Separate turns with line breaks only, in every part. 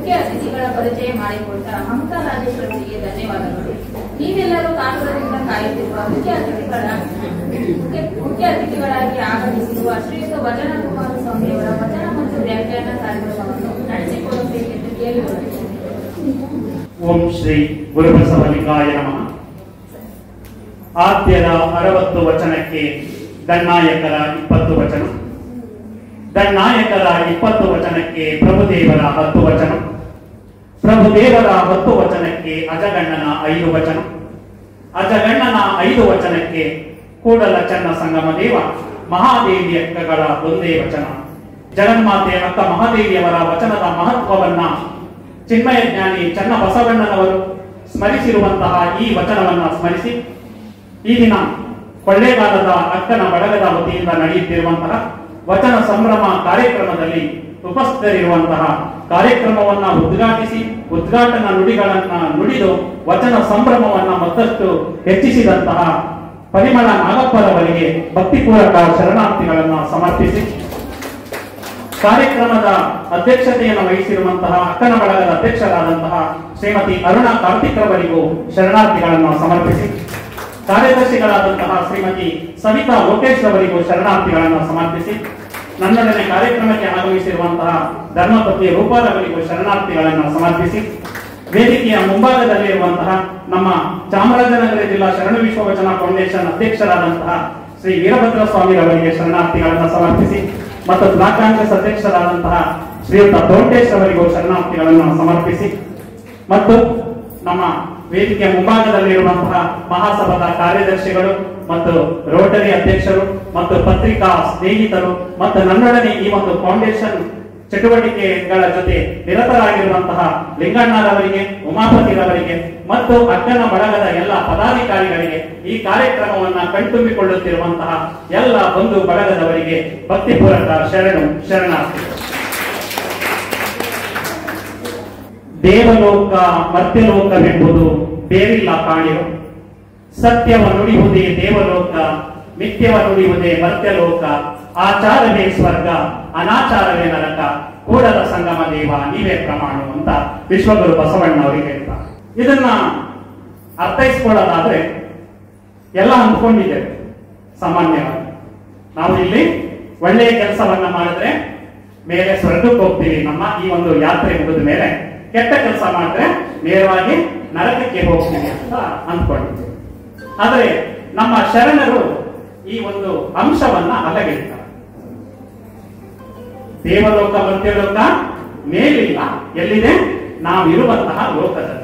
ಮುಖ್ಯ ಅತಿಥಿಗಳ ಪರಿಚಯ ಮಾಡಿಕೊಟ್ಟ ಮಮತಾ ರಾಜೇಶ್ವರ ಅವರಿಗೆ ಧನ್ಯವಾದಗಳು ನೀವೆಲ್ಲರೂ ಕಾತುರದಿಂದ ಕಾಯುತ್ತಿರುವ ಮುಖ್ಯ ಅತಿಥಿಗಳ ಮುಖ್ಯ- ಮುಖ್ಯ ಅತಿಥಿಗಳಾಗಿ ಆಗಮಿಸಿರುವ ಶ್ರೀಯುತ ವಚನ ಕುಮಾರ ಸ್ವಾಮಿಯವರ ವಚನ ಮತ್ತು ವ್ಯಾಖ್ಯಾನ ಕಾರ್ಯಕ್ರಮವನ್ನು ನಡೆಸಿಕೊಡಬೇಕೆಂದು ಕೇಳಿಕೊಳ್ಳುತ್ತೇನೆ
ಓಂ ಶ್ರೀ ಗುರುಬಸವಲಿಂಗಾಯ ನಮಃ ಆದ್ಯದ ಅರವತ್ತು ವಚನಕ್ಕೆ ದಣ್ಣಾಯಕರ ಇಪ್ಪತ್ತು ವಚನ ದಣ್ಣಾಯಕರ ಇಪ್ಪತ್ತು ವಚನಕ್ಕೆ ಪ್ರಭುದೇವರ ಹತ್ತು ವಚನ ಪ್ರಭುದೇವರ ಹತ್ತು ವಚನಕ್ಕೆ ಅಜಗಣ್ಣನ ಐದು ವಚನ ಅಜಗಣ್ಣನ ಐದು ವಚನಕ್ಕೆ ಕೂಡಲ ಚನ್ನ ಸಂಗಮ ದೇವ ಮಹಾದೇವಿ ಅಕ್ಕಗಳ ಒಂದೇ ವಚನ ಜಗನ್ಮಾತೆ ಅಕ್ಕ ಮಹಾದೇವಿಯವರ ವಚನದ ಮಹತ್ವವನ್ನ ಚಿನ್ಮಯ ಜ್ಞಾನಿ ಚನ್ನ ಬಸವಣ್ಣನವರು ಸ್ಮರಿಸಿರುವಂತಹ ಈ ವಚನವನ್ನ ಸ್ಮರಿಸಿ ಈ ದಿನ ಕೊಳ್ಳೇಗಾಲದ ಅಕ್ಕನ ಬಳಗದ ವತಿಯಿಂದ ನಡೆಯುತ್ತಿರುವಂತಹ ವಚನ ಸಂಭ್ರಮ ಕಾರ್ಯಕ್ರಮದಲ್ಲಿ ಉಪಸ್ಥಿತರಿರುವಂತಹ ಕಾರ್ಯಕ್ರಮವನ್ನ ಉದ್ಘಾಟಿಸಿ ಉದ್ಘಾಟನಾ ನುಡಿಗಳನ್ನ ನುಡಿದು ವಚನ ಸಂಭ್ರಮವನ್ನ ಮತ್ತಷ್ಟು ಹೆಚ್ಚಿಸಿದಂತಹ ಪರಿಮಳ ನಾಗಪ್ಪರವರಿಗೆ ಭಕ್ತಿಪೂರ್ವಕ ಶರಣಾರ್ಥಿಗಳನ್ನ ಸಮರ್ಪಿಸಿ ಕಾರ್ಯಕ್ರಮದ ಅಧ್ಯಕ್ಷತೆಯನ್ನು ವಹಿಸಿರುವಂತಹ ಅಕ್ಕನ ಬಳಗದ ಅಧ್ಯಕ್ಷರಾದಂತಹ ಶ್ರೀಮತಿ ಅರುಣಾ ಕಾರ್ತಿಕ್ ರವರಿಗೂ ಶರಣಾರ್ಥಿಗಳನ್ನು ಸಮರ್ಪಿಸಿ ಕಾರ್ಯದರ್ಶಿಗಳಾದಂತಹ ಶ್ರೀಮತಿ ಸವಿತಾ ಲೋಕೇಶ್ ರವರಿಗೂ ಶರಣಾರ್ಥಿಗಳನ್ನು ಸಮರ್ಪಿಸಿ ನನ್ನೊಡನೆ ಕಾರ್ಯಕ್ರಮಕ್ಕೆ ಆಗಮಿಸಿರುವಂತಹ ಧರ್ಮಪತಿ ರೂಪಾರವರಿಗೂ ಶರಣಾರ್ಥಿಗಳನ್ನು ಸಮರ್ಪಿಸಿ ವೇದಿಕೆಯ ಮುಂಭಾಗದಲ್ಲಿರುವಂತಹ ನಮ್ಮ ಚಾಮರಾಜನಗರ ಜಿಲ್ಲಾ ಶರಣ ವಿಶ್ವವಚನ ಫೌಂಡೇಶನ್ ಅಧ್ಯಕ್ಷರಾದಂತಹ ಶ್ರೀ ವೀರಭದ್ರ ಸ್ವಾಮಿರವರಿಗೆ ಶರಣಾರ್ಥಿಗಳನ್ನು ಸಮರ್ಪಿಸಿ ಮತ್ತು ಬ್ಲಾಕ್ ಕಾಂಗ್ರೆಸ್ ಅಧ್ಯಕ್ಷರಾದಂತಹ ಶ್ರೀಯುತ ತೋಟೇಶ್ ಅವರಿಗೂ ಶರಣಾರ್ಥಿಗಳನ್ನು ಸಮರ್ಪಿಸಿ ಮತ್ತು ನಮ್ಮ ವೇದಿಕೆಯ ಮುಂಭಾಗದಲ್ಲಿರುವಂತಹ ಮಹಾಸಭಾದ ಕಾರ್ಯದರ್ಶಿಗಳು ಮತ್ತು ರೋಟರಿ ಅಧ್ಯಕ್ಷರು ಮತ್ತು ಪತ್ರಿಕಾ ಸ್ನೇಹಿತರು ಮತ್ತು ನನ್ನೊಡನೆ ಈ ಒಂದು ಫೌಂಡೇಶನ್ ಚಟುವಟಿಕೆಗಳ ಜೊತೆ ನಿರತರಾಗಿರುವಂತಹ ಲಿಂಗಣ್ಣರವರಿಗೆ ಉಮಾಪತಿರವರಿಗೆ ಮತ್ತು ಅಕ್ಕನ ಬಳಗದ ಎಲ್ಲ ಪದಾಧಿಕಾರಿಗಳಿಗೆ ಈ ಕಾರ್ಯಕ್ರಮವನ್ನ ಕಣ್ತುಂಬಿಕೊಳ್ಳುತ್ತಿರುವಂತಹ ಎಲ್ಲ ಬಂಧು ಬಳಗದವರಿಗೆ ಭಕ್ತಿಪೂರ್ವಕ ಶರಣು ಶರಣಾರ್ಥಿ ದೇವಲೋಕ ಮರ್ತ್ಯಲೋಕವೆಂಬುದು ಬೇರಿಲ್ಲ ಕಾಣಿರು ಸತ್ಯವ ನುಡಿಯುವುದೇ ದೇವಲೋಕ ಮಿಥ್ಯವ ನುಡಿಯುವುದೇ ಮರ್ತ್ಯಲೋಕ ಆಚಾರವೇ ಸ್ವರ್ಗ ಅನಾಚಾರವೇ ನರಕ ಕೂಡಲ ಸಂಗಮ ದೇವ ನೀವೇ ಪ್ರಮಾಣ ಅಂತ ವಿಶ್ವಗುರು ಬಸವಣ್ಣ ಅವರಿಗೆ ಹೇಳ್ತಾರೆ ಇದನ್ನ ಅರ್ಥೈಸ್ಕೊಳ್ಳೋದಾದ್ರೆ ಎಲ್ಲ ಅಂದ್ಕೊಂಡಿದ್ದೇವೆ ಸಾಮಾನ್ಯವಾಗಿ ನಾವು ಇಲ್ಲಿ ಒಳ್ಳೆಯ ಕೆಲಸವನ್ನ ಮಾಡಿದ್ರೆ ಮೇಲೆ ಸ್ವರ್ಗಕ್ಕೆ ಹೋಗ್ತೀವಿ ನಮ್ಮ ಈ ಒಂದು ಯಾತ್ರೆ ಮುಗಿದ ಮೇಲೆ ಕೆಟ್ಟ ಕೆಲಸ ಮಾಡಿದ್ರೆ ನೇರವಾಗಿ ನರಕಕ್ಕೆ ಹೋಗ್ತೀವಿ ಅಂತ ಅಂದ್ಕೊಂಡಿದ್ದೀವಿ ಆದ್ರೆ ನಮ್ಮ ಶರಣರು ಈ ಒಂದು ಅಂಶವನ್ನ ಅಲ್ಲಗೆಳ್ತಾರೆ ದೇವಲೋಕ ಮರ್ತ್ಯಲೋಕ ಮೇಲಿಲ್ಲ ಎಲ್ಲಿದೆ ನಾವಿರುವಂತಹ ಲೋಕದಲ್ಲಿ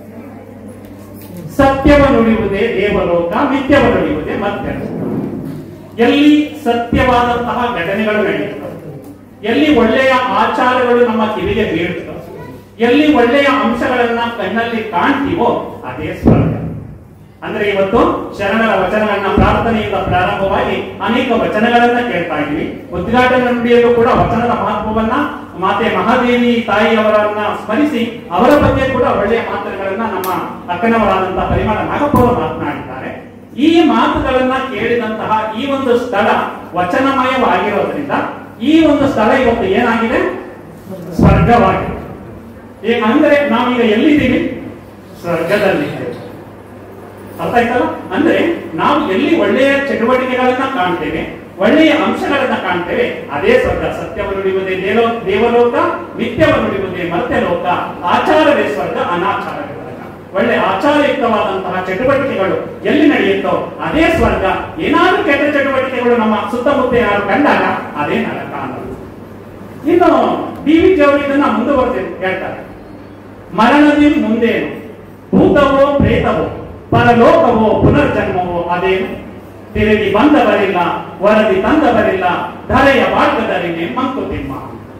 ಸತ್ಯವ ನುಡಿಯುವುದೇ ದೇವಲೋಕ ಮಿಥ್ಯವ ನುಡಿಯುವುದೇ ಮರ್ತ್ಯಲೋಕ ಎಲ್ಲಿ ಸತ್ಯವಾದಂತಹ ಘಟನೆಗಳು ನಡೆಯುತ್ತವೆ ಎಲ್ಲಿ ಒಳ್ಳೆಯ ಆಚಾರಗಳು ನಮ್ಮ ಕಿವಿಗೆ ಬೀಳುತ್ತವೆ ಎಲ್ಲಿ ಒಳ್ಳೆಯ ಅಂಶಗಳನ್ನ ಕಣ್ಣಲ್ಲಿ ಕಾಣ್ತೀವೋ ಅದೇ ಸ್ವರ್ಗ ಅಂದ್ರೆ ಇವತ್ತು ಶರಣರ ವಚನಗಳನ್ನ ಪ್ರಾರ್ಥನೆಯಿಂದ ಪ್ರಾರಂಭವಾಗಿ ಅನೇಕ ವಚನಗಳನ್ನ ಕೇಳ್ತಾ ಇದ್ದೀವಿ ಉದ್ಘಾಟನೆ ನುಡಿಯಲ್ಲೂ ಕೂಡ ವಚನದ ಮಹತ್ವವನ್ನ ಮಾತೆ ಮಹಾದೇವಿ ತಾಯಿಯವರನ್ನ ಸ್ಮರಿಸಿ ಅವರ ಬಗ್ಗೆ ಕೂಡ ಒಳ್ಳೆಯ ಮಾತುಗಳನ್ನ ನಮ್ಮ ಅಕ್ಕನವರಾದಂತಹ ಪರಿಮಳ ನಾಗಪ್ಪವರು ಮಾತನಾಡಿದ್ದಾರೆ ಈ ಮಾತುಗಳನ್ನ ಕೇಳಿದಂತಹ ಈ ಒಂದು ಸ್ಥಳ ವಚನಮಯವಾಗಿರೋದ್ರಿಂದ ಈ ಒಂದು ಸ್ಥಳ ಇವತ್ತು ಏನಾಗಿದೆ ಸ್ವರ್ಗವಾಗಿದೆ ಈ ಅಂದ್ರೆ ನಾವೀಗ ಎಲ್ಲಿದ್ದೀವಿ ಸ್ವರ್ಗದಲ್ಲಿದ್ದೇವೆ ಅರ್ಥ ಆಯ್ತಲ್ಲ ಅಂದ್ರೆ ನಾವು ಎಲ್ಲಿ ಒಳ್ಳೆಯ ಚಟುವಟಿಕೆಗಳನ್ನ ಕಾಣ್ತೇವೆ ಒಳ್ಳೆಯ ಅಂಶಗಳನ್ನ ಕಾಣ್ತೇವೆ ಅದೇ ಸ್ವರ್ಗ ಸತ್ಯವನ್ನು ನುಡಿಯುವುದೇ ದೇವೋ ದೇವಲೋಕ ಮಿಥ್ಯವನ್ನು ನುಡಿಯುವುದೇ ಮರ್ತ್ಯಲೋಕ ಆಚಾರವೇ ಸ್ವರ್ಗ ಅನಾಚಾರವೇ ನರಕ ಒಳ್ಳೆ ಆಚಾರಯುಕ್ತವಾದಂತಹ ಚಟುವಟಿಕೆಗಳು ಎಲ್ಲಿ ನಡೆಯುತ್ತೋ ಅದೇ ಸ್ವರ್ಗ ಏನಾದ್ರೂ ಕೆಟ್ಟ ಚಟುವಟಿಕೆಗಳು ನಮ್ಮ ಸುತ್ತಮುತ್ತ ಏನಾದ್ರು ಕಂಡಾಗ ಅದೇ ನರಕ ಅನ್ನೋದು ಇನ್ನು ಡಿ ವಿ ಜಿ ಅವರು ಇದನ್ನ ಮುಂದುವರೆದು ಹೇಳ್ತಾರೆ ಮರಣದಿ ಮುಂದೇನು ಭೂತವೋ ಪ್ರೇತವೋ ಪರಲೋಕವೋ ಪುನರ್ಜನ್ಮವೋ ಅದೇನು ತಿರುಗಿ ಬಂದವರಿಲ್ಲ ವರದಿ ತಂದವರಿಲ್ಲ ಧರೆಯ ಬಾಳ್ಕದರಿನೇ ಮಂಕುತಿಮ್ಮ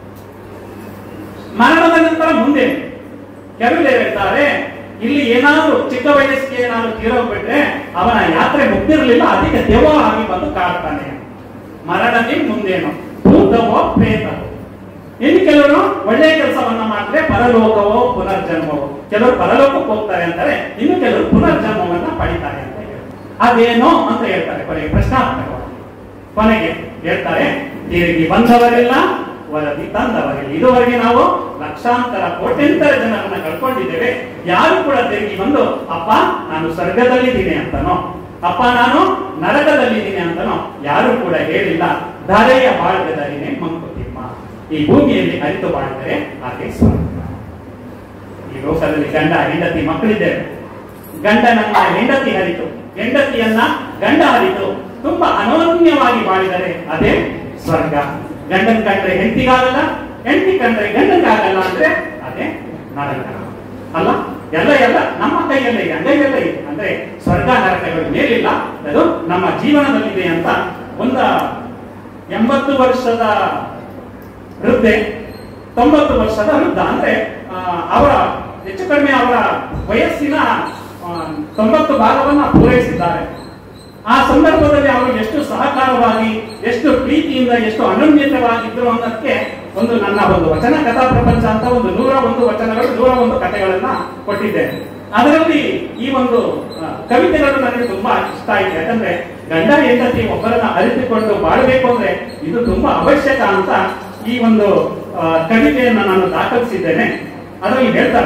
ಮರಣದ ನಂತರ ಮುಂದೆ ಕೆಲವರು ಹೇಳ್ತಾರೆ ಇಲ್ಲಿ ಏನಾದ್ರೂ ಚಿಕ್ಕ ವಯಸ್ಸಿಗೆ ಏನಾದ್ರು ತೀರೋಗ್ಬಿಟ್ರೆ ಅವನ ಯಾತ್ರೆ ಮುಗ್ದಿರಲಿಲ್ಲ ಅದಕ್ಕೆ ದೆವ್ವ ಆಗಿ ಬಂದು ಕಾಡ್ತಾನೆ ಮರಣದಿ ಮುಂದೇನು ಭೂತವೋ ಪ್ರೇತವೋ ಇನ್ನು ಕೆಲವರು ಒಳ್ಳೆಯ ಕೆಲಸವನ್ನ ಮಾಡಿದ್ರೆ ಪರಲೋಕವೋ ಪುನರ್ಜನ್ಮವೋ ಕೆಲವರು ಪರಲೋಕಕ್ಕೆ ಹೋಗ್ತಾರೆ ಅಂತಾರೆ ಇನ್ನು ಕೆಲವರು ಪುನರ್ಜನ್ಮವನ್ನ ಪಡಿತಾರೆ ಅಂತ ಹೇಳ್ತಾರೆ ಅದೇನೋ ಅಂತ ಹೇಳ್ತಾರೆ ಕೊನೆಗೆ ಪ್ರಶ್ನಾರ್ಥಕವಾಗಿ ಕೊನೆಗೆ ಹೇಳ್ತಾರೆ ತಿರುಗಿ ಬಂದವರಿಲ್ಲ ವರದಿ ತಂದವರಲ್ಲಿ ಇದುವರೆಗೆ ನಾವು ಲಕ್ಷಾಂತರ ಕೋಟ್ಯಂತರ ಜನರನ್ನ ಕಳ್ಕೊಂಡಿದ್ದೇವೆ ಯಾರು ಕೂಡ ತಿರುಗಿ ಬಂದು ಅಪ್ಪ ನಾನು ಸ್ವರ್ಗದಲ್ಲಿದ್ದೀನಿ ಅಂತನೋ ಅಪ್ಪ ನಾನು ನರಕದಲ್ಲಿದ್ದೀನಿ ಅಂತನೋ ಯಾರು ಕೂಡ ಹೇಳಿಲ್ಲ ಧರೆಯ ಬಾಳ್ಗದರಿನೇ ಮಂಕುತಿಮ್ಮ ಈ ಭೂಮಿಯಲ್ಲಿ ಅರಿತು ಬಾಳಿದರೆ ಹಾಗೆ ಸ್ವರ್ಗ ಈ ಲೋಕದಲ್ಲಿ ಗಂಡ ಹೆಂಡತಿ ಮಕ್ಕಳಿದ್ದೇವೆ ಗಂಡನನ್ನ ಹೆಂಡತಿ ಹರಿತು ಹೆಂಡತಿಯನ್ನ ಗಂಡ ಹರಿತು ತುಂಬಾ ಅನೋನ್ಯವಾಗಿ ಬಾಳಿದರೆ ಅದೇ ಸ್ವರ್ಗ ಗಂಡನ್ ಕಂಡ್ರೆ ಹೆಂಡತಿಗಾಗಲ್ಲ ಹೆಂಡತಿ ಕಂಡ್ರೆ ಗಂಡನ್ಗಾಗಲ್ಲ ಅಂದ್ರೆ ಅದೇ ನರಕ ಅಲ್ಲ ಎಲ್ಲ ಎಲ್ಲ ನಮ್ಮ ಕೈಯಲ್ಲೇ ಇದೆ ಅಂಗೈಯಲ್ಲೇ ಇದೆ ಅಂದ್ರೆ ಸ್ವರ್ಗ ನರಕಗಳು ಮೇಲಿಲ್ಲ ಅದು ನಮ್ಮ ಜೀವನದಲ್ಲಿದೆ ಅಂತ ಒಂದ ಎಂಬತ್ತು ವರ್ಷದ ವೃದ್ಧೆ ತೊಂಬತ್ತು ವರ್ಷದ ವೃದ್ಧ ಅಂದ್ರೆ ಆ, ಅವರ ಹೆಚ್ಚು ಕಡಿಮೆ ಅವರ ವಯಸ್ಸಿನ ಆ, ತೊಂಬತ್ತು ಭಾಗವನ್ನ ಪೂರೈಸಿದ್ದಾರೆ ಆ ಸಂದರ್ಭದಲ್ಲಿ ಅವರು ಎಷ್ಟು ಸಹಕಾರವಾಗಿ ಎಷ್ಟು ಪ್ರೀತಿಯಿಂದ ಎಷ್ಟು ಅನನ್ಯತವಾಗಿದ್ರು ಅನ್ನೋದಕ್ಕೆ ಒಂದು ನನ್ನ ಒಂದು ವಚನ ಕಥಾ ಪ್ರಪಂಚ ಅಂತ ಒಂದು ನೂರ ಒಂದು ವಚನಗಳು ನೂರ ಒಂದು ಕಥೆಗಳನ್ನ ಕೊಟ್ಟಿದ್ದೇನೆ ಅದರಲ್ಲಿ ಈ ಒಂದು ಆ, ಕವಿತೆಗಳು ನನಗೆ ತುಂಬಾ ಇಷ್ಟ ಆಯ್ತು ಯಾಕಂದ್ರೆ ಗಂಡ ಹೆಂಡತಿ ಒಬ್ಬರನ್ನ ಅರಿತುಕೊಂಡು ಬಾಳಬೇಕು ಅಂದ್ರೆ ಇದು ತುಂಬಾ ಅವಶ್ಯಕ ಅಂತ ಈ ಒಂದು ಆ, ಕವಿತೆಯನ್ನ ನಾನು ದಾಖಲಿಸಿದ್ದೇನೆ ಅದರಲ್ಲಿ ಹೇಳ್ತಾರೆ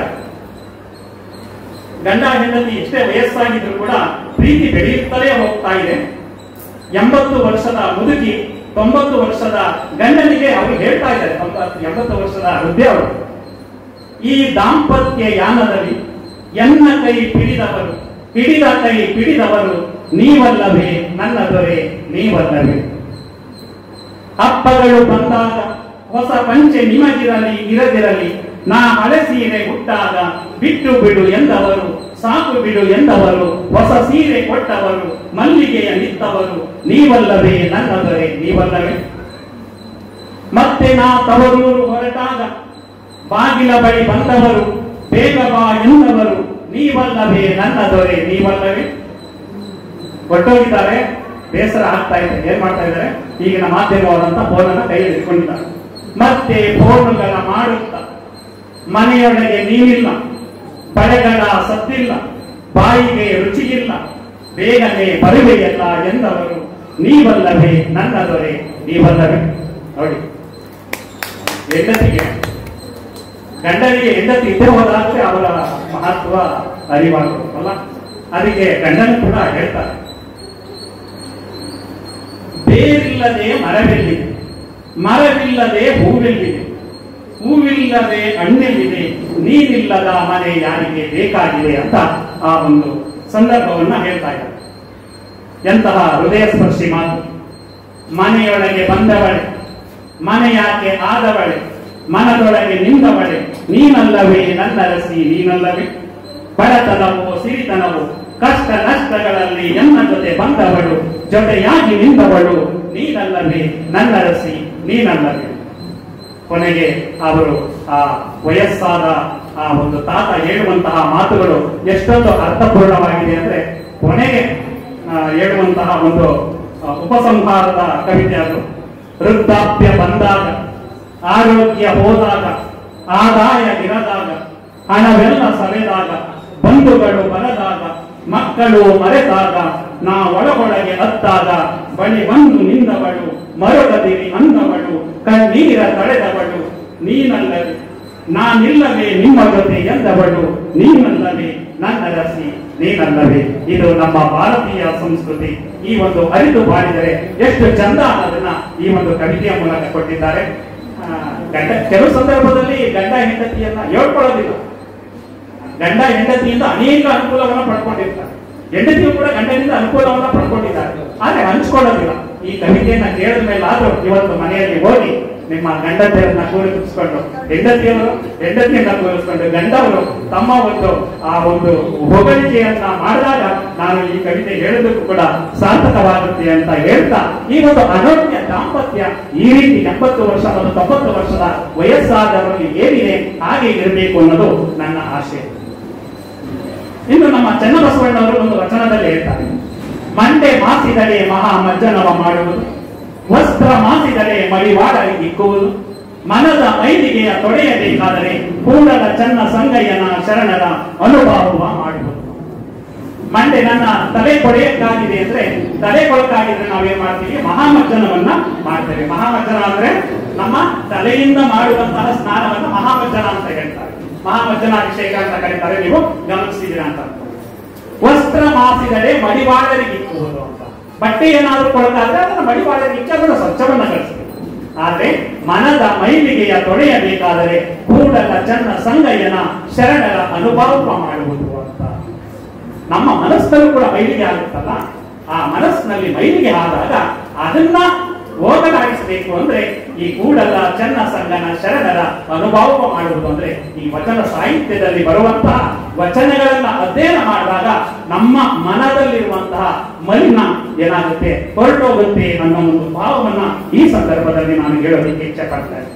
ಗಂಡ ಹೆಂಡತಿ ಎಷ್ಟೇ ವಯಸ್ಸಾಗಿದ್ರು ಕೂಡ ಪ್ರೀತಿ ಬೆಳೆಯುತ್ತಲೇ ಹೋಗ್ತಾ ಇದೆ ಎಂಬತ್ತು ವರ್ಷದ ಮುದುಕಿ ತೊಂಬತ್ತು ವರ್ಷದ ಗಂಡನಿಗೆ ಅವರು ಹೇಳ್ತಾ ಇದ್ದಾರೆ ತೊಂಬತ್ತು ಎಂಬತ್ತು ವರ್ಷದ ವೃದ್ಧೆ ಅವರು ಈ ದಾಂಪತ್ಯ ಯಾನದಲ್ಲಿ ಎನ್ನ ಕೈ ಪಿಡಿದವರು ಹಿಡಿದ ಕೈ ಪಿಡಿದವರು ನೀವಲ್ಲವೇ ನನ್ನ ದೊರೆ ನೀವಲ್ಲವೇ ಹಬ್ಬಗಳು ಬಂದಾಗ ಹೊಸ ಪಂಚೆ ನಿಮಗಿರಲಿ ಇರದಿರಲಿ ನಾ ಹಳೆ ಸೀರೆ ಹುಟ್ಟಾಗ ಬಿಟ್ಟು ಬಿಡು ಎಂದವರು ಸಾಕು ಬಿಡು ಎಂದವರು ಹೊಸ ಸೀರೆ ಕೊಟ್ಟವರು ಮಲ್ಲಿಗೆಯ ನಿತ್ತವರು ನೀವಲ್ಲವೇ ನನ್ನ ದೊರೆ ನೀವಲ್ಲವೇ ಮತ್ತೆ ನಾ ತವರೂರು ಹೊರಟಾಗ ಬಾಗಿಲ ಬಳಿ ಬಂದವರು ಬೇಗ ಬಾ ಎಂದವರು ನೀವಲ್ಲವೇ ನನ್ನ ದೊರೆ ನೀವಲ್ಲವೇ ಹೊರಟೋಗಿದ್ದಾರೆ ಬೇಸರ ಆಗ್ತಾ ಇದೆ ಏನ್ ಮಾಡ್ತಾ ಇದ್ದಾರೆ ಈಗಿನ ಮಾಧ್ಯಮವಾದಂತ ಫೋನ್ ಅನ್ನ ಕೈಯಲ್ಲಿ ಇಟ್ಕೊಂಡಿದ್ದಾರೆ ಮತ್ತೆ ಫೋನುಗಳ ಮಾಡುತ್ತಾ ಮನೆಯೊಳಗೆ ನೀರಿಲ್ಲ ಬಳೆಗಳ ಸತ್ತಿಲ್ಲ ಬಾಯಿಗೆ ರುಚಿಯಿಲ್ಲ ಬೇಗನೆ ಬರುವೆಯಲ್ಲ ಎಂದವರು ನೀವಲ್ಲವೇ ನನ್ನ ದೊರೆ ನೀವಲ್ಲವೇ ನೋಡಿ ಹೆಂಡತಿಗೆ ಗಂಡನಿಗೆ ಹೆಂಡತಿ ಇದ್ದೇ ಹೋದಾದ್ರೆ ಅವರ ಮಹತ್ವ ಅರಿವಾಗುತ್ತಲ್ಲ ಅದಕ್ಕೆ ಗಂಡನು ಕೂಡ ಹೇಳ್ತಾರೆ ಬೇರಿಲ್ಲದೆ ಮರವೆಲ್ಲಿದೆ ಮರವಿಲ್ಲದೆ ಹೂವೆಲ್ಲಿದೆ ಹೂವಿಲ್ಲದೆ ಹಣ್ಣೆಲ್ಲಿದೆ ನೀರಿಲ್ಲದ ಮನೆ ಯಾರಿಗೆ ಬೇಕಾಗಿದೆ ಅಂತ ಆ ಒಂದು ಸಂದರ್ಭವನ್ನ ಹೇಳ್ತಾ ಇದ್ದಾರೆ ಎಂತಹ ಹೃದಯ ಸ್ಪರ್ಶಿ ಮಾತು ಮನೆಯೊಳಗೆ ಬಂದವಳೆ ಮನೆಯಾಕೆ ಆದವಳೆ ಮನದೊಳಗೆ ನಿಂದವಳೆ ನೀನಲ್ಲವೇ ನನ್ನ ರಸಿ ನೀನಲ್ಲವೇ ಬಡತನವೋ ಸಿರಿತನವೋ ಕಷ್ಟ ನಷ್ಟಗಳಲ್ಲಿ ನನ್ನ ಜೊತೆ ಬಂದವಳು ಜೊತೆಯಾಗಿ ನಿಂದವಳು ನೀನಲ್ಲವೇ ನನ್ನ ರಸಿ ನೀನಲ್ಲವೇ ಕೊನೆಗೆ ಅವರು ಆ ವಯಸ್ಸಾದ ಆ ಒಂದು ತಾತ ಹೇಳುವಂತಹ ಮಾತುಗಳು ಎಷ್ಟೊಂದು ಅರ್ಥಪೂರ್ಣವಾಗಿದೆ ಅಂದ್ರೆ ಕೊನೆಗೆ ಆ, ಹೇಳುವಂತಹ ಒಂದು ಆ, ಉಪಸಂಹಾರದ ಕವಿತೆ ಅದು ವೃದ್ಧಾಪ್ಯ ಬಂದಾಗ ಆರೋಗ್ಯ ಹೋದಾಗ ಆದಾಯ ಇರದಾಗ ಹಣವೆಲ್ಲ ಸವೆದಾಗ ಬಂಧುಗಳು ಬರದಾಗ ಮಕ್ಕಳು ಮರೆತಾಗ ನಾ ಒಳಗೊಳಗೆ ಅತ್ತಾಗ ಬಳಿ ಬಂದು ನಿಂದವಳು ಮರಗದಿರಿ ಅಂದವಳು ಕಣ್ಣೀರ ತಳೆದವಳು ನೀನಲ್ಲವೇ ನಾನಿಲ್ಲವೇ ನಿಮ್ಮ ಜೊತೆ ಎಂದವಳು ನೀನಲ್ಲವೇ ನನ್ನ ರಸಿ ನೀನಲ್ಲವೇ ಇದು ನಮ್ಮ ಭಾರತೀಯ ಸಂಸ್ಕೃತಿ ಈ ಒಂದು ಅರಿತು ಬಾಳಿದರೆ ಎಷ್ಟು ಚಂದ ಅನ್ನೋದನ್ನ ಈ ಒಂದು ಕವಿತೆಯ ಮೂಲಕ ಕೊಟ್ಟಿದ್ದಾರೆ ಆ, ಗಂಡ ಕೆಲವು ಸಂದರ್ಭದಲ್ಲಿ ಗಂಡ ಹೆಂಡತಿಯನ್ನ ಹೇಳ್ಕೊಳ್ಳೋದಿಲ್ಲ ಗಂಡ ಹೆಂಡತಿಯಿಂದ ಅನೇಕ ಅನುಕೂಲವನ್ನ ಪಡ್ಕೊಂಡಿರ್ತಾರೆ ಹೆಂಡತಿಯು ಕೂಡ ಗಂಡನಿಂದ ಅನುಕೂಲವನ್ನ ಪಡ್ಕೊಂಡಿದ್ದಾರೆ ಆದ್ರೆ ಹಂಚ್ಕೊಳ್ಳೋದಿಲ್ಲ ಈ ಕವಿತೆಯನ್ನ ಕೇಳಿದ ಮೇಲೆ ಆದ್ರೂ ಇವತ್ತು ಮನೆಯಲ್ಲಿ ಹೋಗಿ ನಿಮ್ಮ ಗಂಡತಿಯರನ್ನ ಕೂರಿಸ್ಕೊಂಡು ಹೆಂಡತಿಯವರು ಹೆಂಡತಿಯನ್ನ ಕೂರಿಸ್ಕೊಂಡು ಗಂಡವರು ತಮ್ಮ ಒಂದು ಆ ಒಂದು ಹೊಗಳಿಕೆಯನ್ನ ಮಾಡಿದಾಗ ನಾನು ಈ ಕವಿತೆ ಹೇಳೋದಕ್ಕೂ ಕೂಡ ಸಾರ್ಥಕವಾಗುತ್ತೆ ಅಂತ ಹೇಳ್ತಾ ಈ ಒಂದು ಅನೋನ್ಯ ದಾಂಪತ್ಯ ಈ ರೀತಿ ಎಂಬತ್ತು ವರ್ಷ ಮತ್ತು ತೊಂಬತ್ತು ವರ್ಷದ ವಯಸ್ಸಾದವರಲ್ಲಿ ಏನಿದೆ ಹಾಗೆ ಇರಬೇಕು ಅನ್ನೋದು ನನ್ನ ಆಶೆ ಇನ್ನು ನಮ್ಮ ಚನ್ನಬಸವಣ್ಣವರು ಒಂದು ವಚನದಲ್ಲಿ ಹೇಳ್ತಾರೆ ಮಂಡೆ ಮಾಸಿದರೆ ಮಹಾ ಮಜ್ಜನವ ಮಾಡುವುದು ವಸ್ತ್ರ ಮಾಸಿದರೆ ಮಡಿವಾಡ ಇಕ್ಕುವುದು ಮನದ ಮೈಲಿಗೆಯ ತೊಡೆಯಬೇಕಾದರೆ ಕೂಡಲ ಚನ್ನ ಸಂಗಯ್ಯನ ಶರಣರ ಅನುಭವ ಮಾಡುವುದು ಮಂಡೆ ನನ್ನ ತಲೆ ಕೊಳೆಯಕ್ಕಾಗಿದೆ ಅಂದ್ರೆ ತಲೆ ಕೊಳಕಾಗಿದ್ರೆ ನಾವೇನ್ ಮಾಡ್ತೀವಿ ಮಹಾಮಜ್ಜನವನ್ನ ಮಾಡ್ತೇವೆ ಮಹಾಮಜ್ಜನ ಅಂದ್ರೆ ನಮ್ಮ ತಲೆಯಿಂದ ಮಾಡುವಂತಹ ಸ್ನಾನವನ್ನ ಮಹಾಮಜ್ಜನ ಅಂತ ಹೇಳ್ತಾರೆ ಮಹಾಮಜ್ಜನಾಭಿಷೇಕ ಅಂತ ಕರೀತಾರೆ ನೀವು ಗಮನಿಸಿದ್ದೀರಾ ಅಂತ ವಸ್ತ್ರ ಮಾಸಿದರೆ ಮಡಿವಾಳರಿಗಿಕ್ಕುವುದು ಅಂತ ಬಟ್ಟೆ ಏನಾದ್ರೂ ಕೊಳಕಾದ್ರೆ ಅದನ್ನ ಮಡಿವಾಳರಿಗಿಕ್ಕಿ ಅದನ್ನ ಸ್ವಚ್ಛವನ್ನ ಕಳಿಸ್ಬೇಕು ಆದ್ರೆ ಮನದ ಮೈಲಿಗೆಯ ತೊಳೆಯಬೇಕಾದರೆ ಕೂಡಲ ಚನ್ನ ಸಂಗಯ್ಯನ ಶರಣರ ಅನುಭವ ಮಾಡುವುದು ಅಂತ ನಮ್ಮ ಮನಸ್ಸಲ್ಲೂ ಕೂಡ ಮೈಲಿಗೆ ಆಗುತ್ತಲ್ಲ ಆ ಮನಸ್ಸಿನಲ್ಲಿ ಮೈಲಿಗೆ ಆದಾಗ ಅದನ್ನ ಹೋಗಲಾಡಿಸಬೇಕು ಅಂದ್ರೆ ಈ ಕೂಡಲ ಚನ್ನ ಸಂಗನ ಶರಣರ ಅನುಭವ ಮಾಡುವುದು ಅಂದ್ರೆ ಈ ವಚನ ಸಾಹಿತ್ಯದಲ್ಲಿ ಬರುವಂತಹ ವಚನಗಳನ್ನ ಅಧ್ಯಯನ ಮಾಡಿದಾಗ ನಮ್ಮ ಮನದಲ್ಲಿರುವಂತಹ ಮಲಿನ ಏನಾಗುತ್ತೆ ಹೊರಟೋಗುತ್ತೆ ಅನ್ನೋ ಒಂದು ಭಾವವನ್ನ ಈ ಸಂದರ್ಭದಲ್ಲಿ ನಾನು ಹೇಳೋದಕ್ಕೆ ಇಚ್ಛೆ ಪಡ್ತೇನೆ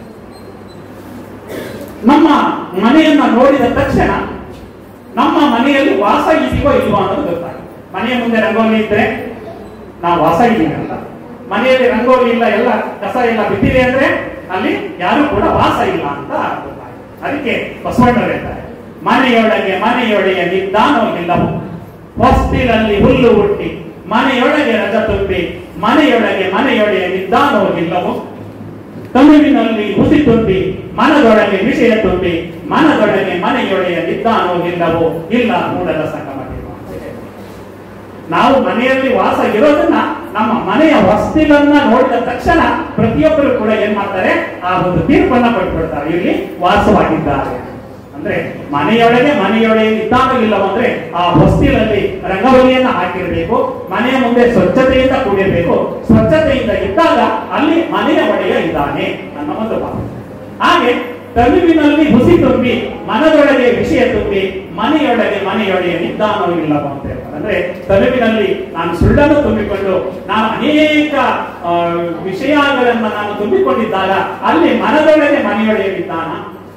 ನಮ್ಮ ಮನೆಯನ್ನ ನೋಡಿದ ತಕ್ಷಣ ನಮ್ಮ ಮನೆಯಲ್ಲಿ ವಾಸ ಇದೆಯೋ ಇಲ್ವೋ ಅನ್ನೋದು ಗೊತ್ತಾಗುತ್ತೆ ಮನೆಯ ಮುಂದೆ ರಂಗೋಲಿ ಇದ್ರೆ ನಾವು ವಾಸ ಇದೀವಿ ಅಂತ ಮನೆಯಲ್ಲಿ ರಂಗೋಲಿ ಇಲ್ಲ ಎಲ್ಲ ಕಸ ಎಲ್ಲ ಬಿದ್ದಿದೆ ಅಂದ್ರೆ ಅಲ್ಲಿ ಯಾರು ಕೂಡ ವಾಸ ಇಲ್ಲ ಅಂತ ಗೊತ್ತಾಗುತ್ತೆ ಅದಕ್ಕೆ ಬಸವಣ್ಣರು ಹೇಳ್ತಾರೆ ಮನೆಯೊಳಗೆ ಮನೆಯೊಡೆಯ ನಿದ್ದಾನೋ ಇಲ್ಲವು ಹೊಸ್ತಿಲಲ್ಲಿ ಹುಲ್ಲು ಹುಟ್ಟಿ ಮನೆಯೊಳಗೆ ರಜ ತುಂಬಿ ಮನೆಯೊಳಗೆ ಮನೆಯೊಡೆಯ ನಿದ್ದಾನೋ ಇಲ್ಲವು ತಮಿಳಿನಲ್ಲಿ ಹುಸಿ ತುಂಬಿ ಮನದೊಳಗೆ ವಿಷಯ ತುಂಬಿ ಮನದೊಳಗೆ ಮನೆಯೊಡೆಯ ನಿದ್ದಾನೋ ಇಲ್ಲವೋ ಇಲ್ಲ ಮೂಡಲ ಸಂಗಮವಿಲ್ಲ ನಾವು ಮನೆಯಲ್ಲಿ ವಾಸ ಇರೋದನ್ನ ನಮ್ಮ ಮನೆಯ ವಸ್ತಿಲನ್ನ ನೋಡಿದ ತಕ್ಷಣ ಪ್ರತಿಯೊಬ್ಬರು ಕೂಡ ಏನ್ ಮಾಡ್ತಾರೆ ಆ ಒಂದು ತೀರ್ಪನ್ನ ಕೊಟ್ಬಿಡ್ತಾರೆ ಇಲ್ಲಿ ವಾಸವಾಗಿದ್ದಾರೆ ಅಂದ್ರೆ ಮನೆಯೊಳಗೆ ಮನೆಯೊಳಗೆ ನಿದ್ದಾಗಲಿಲ್ಲವ ಅಂದ್ರೆ ಆ ಹೊಸ್ತಿಲಲ್ಲಿ ರಂಗವಲ್ಲಿಯನ್ನ ಹಾಕಿರ್ಬೇಕು ಮನೆಯ ಮುಂದೆ ಸ್ವಚ್ಛತೆಯಿಂದ ಕೂಡಿರ್ಬೇಕು ಸ್ವಚ್ಛತೆಯಿಂದ ಇದ್ದಾಗ ಅಲ್ಲಿ ಮನೆಯ ಒಡೆಯ ಇದ್ದಾನೆ ಅನ್ನೋ ಒಂದು ಭಾವ ಹಾಗೆ ತನುವಿನಲ್ಲಿ ಹುಸಿ ತುಂಬಿ ಮನದೊಳಗೆ ವಿಷಯ ತುಂಬಿ ಮನೆಯೊಳಗೆ ಮನೆಯೊಡೆಯ ನಿದ್ದಾನೋ ಇಲ್ಲವೋ ಅಂತ ಹೇಳ್ತಾರೆ ಅಂದ್ರೆ ತನುವಿನಲ್ಲಿ ನಾನು ಸುಳ್ಳನ್ನು ತುಂಬಿಕೊಂಡು ನಾನು ಅನೇಕ ಆ, ವಿಷಯಗಳನ್ನ ನಾನು ತುಂಬಿಕೊಂಡಿದ್ದಾಗ ಅಲ್ಲಿ ಮನದೊಳಗೆ ಮನೆಯೊಡೆಯ ನಿದ್ದಾನ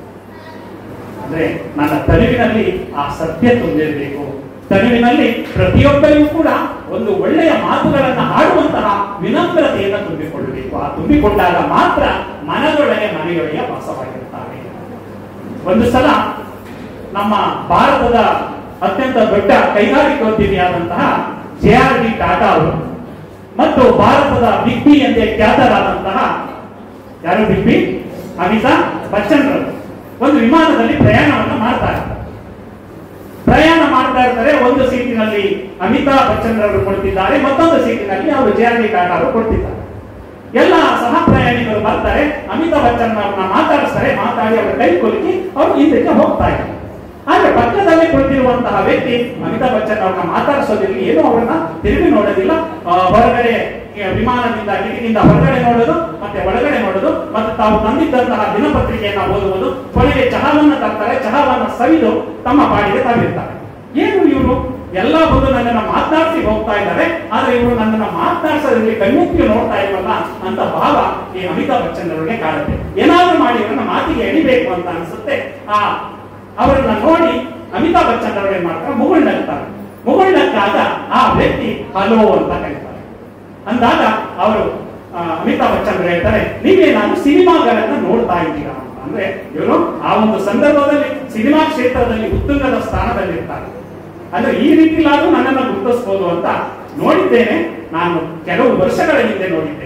ಅಂದ್ರೆ ನನ್ನ ತನುವಿನಲ್ಲಿ ಆ ಸತ್ಯ ತುಂಬಿರಬೇಕು ತನುವಿನಲ್ಲಿ ಪ್ರತಿಯೊಬ್ಬರಿಗೂ ಕೂಡ ಒಂದು ಒಳ್ಳೆಯ ಮಾತುಗಳನ್ನ ಆಡುವಂತಹ ವಿನಮ್ರತೆಯನ್ನು ತುಂಬಿಕೊಳ್ಳಬೇಕು ಆ ತುಂಬಿಕೊಂಡಾಗ ಮಾತ್ರ ಮನದೊಳಗೆ ಮನೆಯೊಳಗೆ ವಾಸವಾಗಿರುತ್ತಾರೆ ಒಂದು ಸಲ ನಮ್ಮ ಭಾರತದ ಅತ್ಯಂತ ದೊಡ್ಡ ಕೈಗಾರಿಕೋದ್ಯಮಿಯಾದಂತಹ ಜೆ ಆರ್ ಡಿ ಟಾಟಾ ಅವರು ಮತ್ತು ಭಾರತದ ಬಿಗ್ ಬಿ ಎಂದೇ ಖ್ಯಾತರಾದಂತಹ ಯಾರು ಬಿಗ್ ಬಿ ಅಮಿತಾಬ್ ಬಚ್ಚನ್ ರವರು ಒಂದು ವಿಮಾನದಲ್ಲಿ ಪ್ರಯಾಣವನ್ನು ಮಾಡ್ತಾ ಇರ್ತಾರೆ ಪ್ರಯಾಣ ಮಾಡ್ತಾ ಇರ್ತಾರೆ ಒಂದು ಸೀಟಿನಲ್ಲಿ ಅಮಿತಾಬ್ ಬಚ್ಚನ್ ರವರು ಕೊಡ್ತಿದ್ದಾರೆ ಮತ್ತೊಂದು ಸೀಟಿನಲ್ಲಿ ಅವರು ಜೆ ಆರ್ ಡಿ ಟಾಟಾ ಅವರು ಕೊಡ್ತಿದ್ದಾರೆ ಎಲ್ಲ ಸಹ ಪ್ರಯಾಣಿಕರು ಬರ್ತಾರೆ ಅಮಿತಾಬ್ ಬಚ್ಚನ್ ಅವ್ರನ್ನ ಮಾತಾಡಿಸ್ತಾರೆ ಮಾತಾಡಿ ಅವರ ಕೈ ಕುಲುಕಿ ಅವರು ಹಿಂದಕ್ಕೆ ಹೋಗ್ತಾ ಇದ್ದಾರೆ ಆದ್ರೆ ಪಕ್ಕದಲ್ಲಿ ಕುಳಿತಿರುವಂತಹ ವ್ಯಕ್ತಿ ಅಮಿತಾಬ್ ಬಚ್ಚನ್ ಅವ್ರನ್ನ ಮಾತಾಡಿಸೋದಿಲ್ಲ ಏನು ಅವ್ರನ್ನ ತಿರುಗಿ ನೋಡೋದಿಲ್ಲ ಆ, ಹೊರಗಡೆ ಆ, ವಿಮಾನದಿಂದ ಕಿಟಕಿಯಿಂದ ಹೊರಗಡೆ ನೋಡೋದು ಮತ್ತೆ ಒಳಗಡೆ ನೋಡೋದು ಮತ್ತೆ ತಾವು ತಂದಿದ್ದಂತಹ ದಿನಪತ್ರಿಕೆಯನ್ನ ಓದುವುದು ಕೊನೆಗೆ ಚಹಾವನ್ನ ತರ್ತಾರೆ ಚಹಾವನ್ನ ಸವಿದು ತಮ್ಮ ಪಾಡಿಗೆ ತಾವಿರ್ತಾರೆ ಏನು ಇವರು ಎಲ್ಲ ಬಂದು ನನ್ನನ್ನ ಮಾತನಾಡಿಸಿ ಹೋಗ್ತಾ ಇದ್ದಾರೆ ಆದ್ರೆ ಇವರು ನನ್ನನ್ನ ಮಾತನಾಡಿಸೋದ್ರಲ್ಲಿ ಕಣ್ಣೆತ್ತಿ ನೋಡ್ತಾ ಇಲ್ವಲ್ಲ ಅಂತ ಭಾವ ಈ ಅಮಿತಾಬ್ ಬಚ್ಚನ್ ಅವರಿಗೆ ಕಾಡುತ್ತೆ ಏನಾದ್ರೂ ಮಾಡಿ ಇವರನ್ನ ಮಾತಿಗೆ ಎಳಿಬೇಕು ಅಂತ ಅನ್ಸುತ್ತೆ ಆ ಅವರನ್ನ ನೋಡಿ ಅಮಿತಾಬ್ ಬಚ್ಚನ್ ಅವರು ಏನ್ ಮಾಡ್ತಾರೆ ಮುಗುಳ್ನಗ್ತಾರೆ ಮುಗುಳ್ನಕ್ಕಾಗ ಆ ವ್ಯಕ್ತಿ ಹಲೋ ಅಂತ ಕರೀತಾರೆ ಅಂದಾಗ ಅವರು ಆ, ಅಮಿತಾಬ್ ಬಚ್ಚನ್ ಅವರು ಹೇಳ್ತಾರೆ ನೀವೇನಾದ್ರೂ ಸಿನಿಮಾಗಳನ್ನ ನೋಡ್ತಾ ಇದ್ದೀರಾ ಅಂತ ಅಂದ್ರೆ ಇವರು ಆ ಒಂದು ಸಂದರ್ಭದಲ್ಲಿ ಸಿನಿಮಾ ಕ್ಷೇತ್ರದಲ್ಲಿ ಉತ್ತುಂಗದ ಸ್ಥಾನದಲ್ಲಿರ್ತಾರೆ ಅಂದ್ರೆ ಈ ರೀತಿಲಾದ್ರೂ ನನ್ನನ್ನು ಗುರುತಿಸಬಹುದು ಅಂತ ನೋಡಿದ್ದೇನೆ ನಾನು ಕೆಲವು ವರ್ಷಗಳ ಹಿಂದೆ ನೋಡಿದ್ದೇನೆ